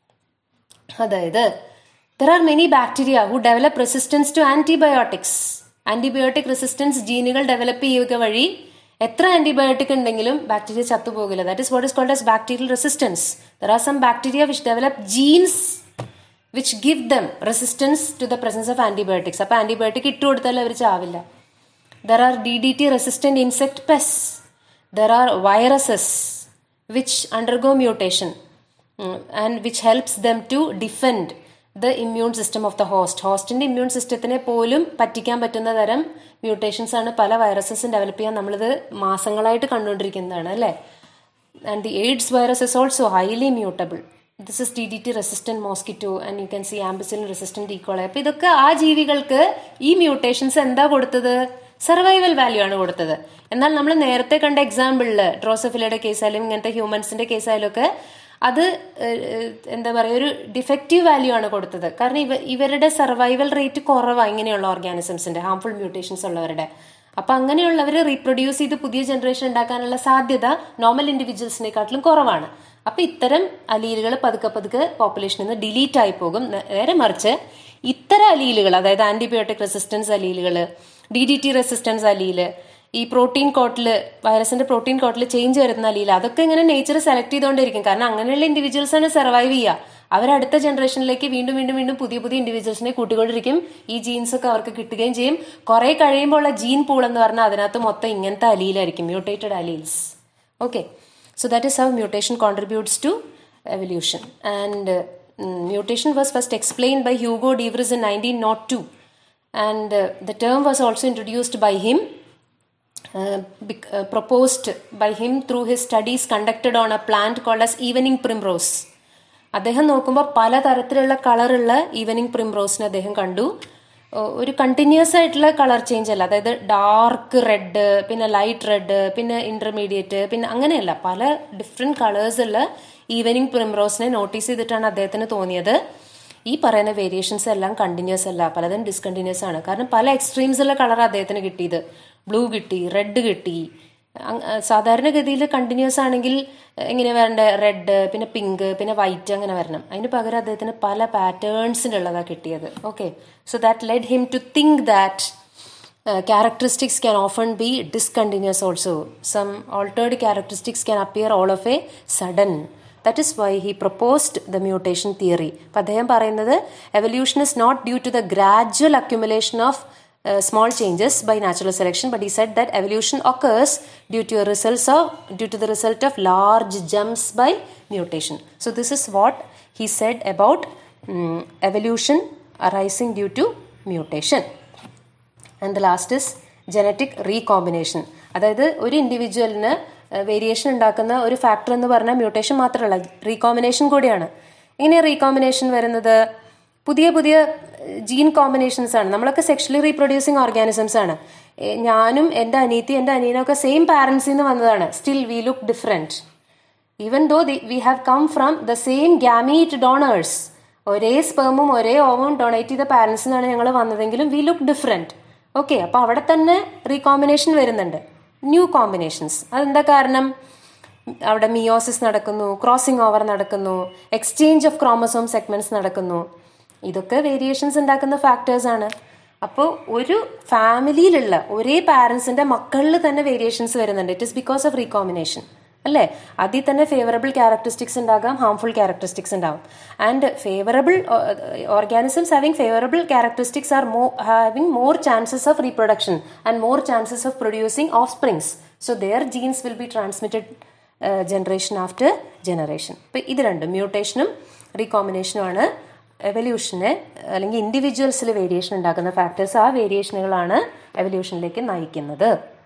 അതായത് there are many bacteria who develop resistance to antibiotics antibiotic resistance ജീനുകൾ ഡെവലപ്പ് ചെയ്യുക വഴി എത്ര ആന്റിബയോട്ടിക് ഉണ്ടെങ്കിലും ബാക്ടീരിയ ചത്തുപോകില്ല that is what is called as bacterial resistance there are some bacteria which develop genes which give them resistance to the presence of antibiotics അപ്പൊ ആന്റിബയോട്ടിക് ഇട്ട് കൊടുത്താൽ അവർ ചാവില്ല there are D D T resistant insect pests there are viruses which undergo mutation and which helps them to defend the immune system of the host ഹോസ്റ്റിന്റെ ഇമ്മ്യൂൺ സിസ്റ്റത്തിനെ പോലും പറ്റിക്കാൻ പറ്റുന്ന തരം മ്യൂട്ടേഷൻസ് ആണ് പല വൈറസസും ഡെവലപ്പ് ചെയ്യാൻ നമ്മളിത് മാസങ്ങളായിട്ട് കണ്ടുകൊണ്ടിരിക്കുന്നതാണ് അല്ലേ and the AIDS virus is also highly mutable this is T D T resistant mosquito and you can see ampicillin resistant E coli അപ്പൊ ഇതൊക്കെ ആ ജീവികൾക്ക് ഈ മ്യൂട്ടേഷൻസ് എന്താ കൊടുത്തത് സർവൈവൽ വാല്യൂ ആണ് കൊടുത്തത് എന്നാൽ നമ്മൾ നേരത്തെ കണ്ട എക്സാമ്പിളില് ഡ്രോസഫിലയുടെ കേസായാലും ഇങ്ങനത്തെ ഹ്യൂമൻസിന്റെ കേസായാലും ഒക്കെ അത് എന്താ പറയുക ഒരു ഡിഫക്റ്റീവ് വാല്യൂ ആണ് കൊടുത്തത് കാരണം ഇവ ഇവരുടെ സർവൈവൽ റേറ്റ് കുറവാണ് ഇങ്ങനെയുള്ള ഓർഗാനിസംസിന്റെ ഹാംഫുൾ മ്യൂട്ടേഷൻസ് ഉള്ളവരുടെ അപ്പൊ അങ്ങനെയുള്ളവർ റീപ്രൊഡ്യൂസ് ചെയ്ത് പുതിയ ജനറേഷൻ ഉണ്ടാക്കാനുള്ള സാധ്യത നോർമൽ ഇൻഡിവിജ്വൽസിനെക്കാട്ടിലും കുറവാണ് അപ്പൊ ഇത്തരം അലീലുകൾ പതുക്കെ പതുക്കെ പോപ്പുലേഷനിൽ നിന്ന് ഡിലീറ്റ് ആയി പോകും നേരെ മറിച്ച് ഇത്തരം അലീലുകൾ അതായത് ആന്റിബയോട്ടിക് റെസിസ്റ്റൻസ് അലീലുകൾ D D T resistance allele ഈ പ്രോട്ടീൻ കോട്ടിൽ വൈറസിന്റെ പ്രോട്ടീൻ കോട്ടിൽ ചേഞ്ച് വരുന്ന അലീൽ അതൊക്കെ ഇങ്ങനെ നേച്ചർ സെലക്ട് ചെയ്തുകൊണ്ടിരിക്കും കാരണം അങ്ങനെയുള്ള ഇൻഡിവിജ്വൽസ് ആണ് സർവൈവ് ചെയ്യുക അവർ അടുത്ത ജനറേഷനിലേക്ക് വീണ്ടും വീണ്ടും വീണ്ടും പുതിയ പുതിയ ഇൻഡിവിജ്വൽസിനെ കൂട്ടിക്കൊണ്ടിരിക്കും ഈ ജീൻസ് ഒക്കെ അവർക്ക് കിട്ടുകയും ചെയ്യും കുറെ കഴിയുമ്പോൾ ഉള്ള ജീൻ പൂൾ എന്ന് പറഞ്ഞാൽ അതിനകത്ത് മൊത്തം ഇങ്ങനത്തെ അലീലായിരിക്കും mutated alleles okay so that is how mutation contributes to evolution and mutation was first explained by Hugo de Vries in nineteen nought two and the term was also introduced by him uh, uh, proposed by him through his studies conducted on a plant called as evening primrose അദ്ദേഹം നോക്കുമ്പോൾ പല തരത്തിലുള്ള കളറുള്ള ഈവനിങ് പ്രിംറോസിനെ അദ്ദേഹം കണ്ടു ഒരു കണ്ടിന്യൂസ് ആയിട്ടുള്ള കളർ ചേഞ്ച് അല്ല അതായത് ഡാർക്ക് റെഡ് പിന്നെ ലൈറ്റ് റെഡ് പിന്നെ ഇന്റർമീഡിയറ്റ് പിന്നെ അങ്ങനെയല്ല പല ഡിഫറെന്റ് കളേഴ്സ് ഉള്ള ഈവനിങ് പ്രിംറോസിനെ നോട്ടീസ് ചെയ്തിട്ടാണ് അദ്ദേഹത്തിന് തോന്നിയത് ഈ പറയുന്ന വേരിയേഷൻസ് എല്ലാം കണ്ടിന്യൂസ് അല്ല പലതും ഡിസ്കണ്ടിന്യൂസ് ആണ് കാരണം പല എക്സ്ട്രീംസ് ഉള്ള കളർ അദ്ദേഹത്തിന് കിട്ടിയത് ബ്ലൂ കിട്ടി റെഡ് കിട്ടി സാധാരണഗതിയിൽ കണ്ടിന്യൂസ് ആണെങ്കിൽ എങ്ങനെ വരണ്ടേ റെഡ് പിന്നെ പിങ്ക് പിന്നെ വൈറ്റ് അങ്ങനെ വരണം അതിന് പകരം അദ്ദേഹത്തിന് പല പാറ്റേൺസിലുള്ളതാണ് കിട്ടിയത് okay so that led him to think that characteristics can often be discontinuous also some altered characteristics can appear all of a sudden that is why he proposed the mutation theory അപ്പം അദ്ദേഹം പറയുന്നത് evolution is not due to the gradual accumulation of uh, small changes by natural selection but he said that evolution occurs due to a results of due to the result of large jumps by mutation so this is what he said about um, evolution arising due to mutation and the last is genetic recombination അതായത് ഒരു ഇൻഡിവിജ്വലിന് വേരിയേഷൻ ഉണ്ടാക്കുന്ന ഒരു ഫാക്ടർ എന്ന് പറഞ്ഞാൽ മ്യൂട്ടേഷൻ മാത്രമല്ല റീകോമ്പിനേഷൻ കൂടിയാണ് എങ്ങനെയാണ് റീകോമ്പിനേഷൻ വരുന്നത് പുതിയ പുതിയ ജീൻ കോമ്പിനേഷൻസ് ആണ് നമ്മളൊക്കെ സെക്ഷലി റീപ്രൊഡ്യൂസിങ് ഓർഗാനിസംസ് ആണ് ഞാനും എൻ്റെ അനിയത്തി എൻ്റെ അനിയനും ഒക്കെ സെയിം പാരൻസിൽ നിന്ന് വന്നതാണ് still we look different even though we have come from the same gamete donors ഒരേ സ്പെർമും ഒരേ ഓവും ഡൊണേറ്റ് ചെയ്ത പാരൻസിൽ നിന്നാണ് ഞങ്ങൾ വന്നതെങ്കിലും വി ലുക്ക് ഡിഫറെൻറ്റ് ഓക്കെ അപ്പോൾ അവിടെ തന്നെ റീകോമ്പിനേഷൻ വരുന്നുണ്ട് ന്യൂ കോമ്പിനേഷൻസ് അതെന്താ കാരണം അവിടെ മിയോസിസ് നടക്കുന്നു ക്രോസിംഗ് ഓവർ നടക്കുന്നു എക്സ്ചേഞ്ച് ഓഫ് ക്രോമസോം സെഗ്മെന്റ്സ് നടക്കുന്നു ഇതൊക്കെ വേരിയേഷൻസ് ഉണ്ടാക്കുന്ന ഫാക്ടേഴ്സ് ആണ് അപ്പോൾ ഒരു ഫാമിലിയിലുള്ള ഒരേ പാരൻസിന്റെ മക്കളിൽ തന്നെ വേരിയേഷൻസ് വരുന്നുണ്ട് it is because of recombination അല്ലേ അതിൽ തന്നെ ഫേവറബിൾ ക്യാരക്ടറിസ്റ്റിക്സ് ഉണ്ടാകാം ഹാംഫുൾ ക്യാരക്ടറിസ്റ്റിക്സ് ഉണ്ടാവും and favourable organisms having favourable characteristics are more having more chances of reproduction and more chances of producing offsprings so their genes will be transmitted generation after generation ഇപ്പം ഇത് രണ്ടും മ്യൂട്ടേഷനും റീകോമ്പിനേഷനുമാണ് എവല്യൂഷനെ അല്ലെങ്കിൽ ഇൻഡിവിജ്വൽസിൽ വേരിയേഷൻ ഉണ്ടാക്കുന്ന ഫാക്ടേഴ്സ് ആ വേരിയേഷനുകളാണ് എവല്യൂഷനിലേക്ക് നയിക്കുന്നത്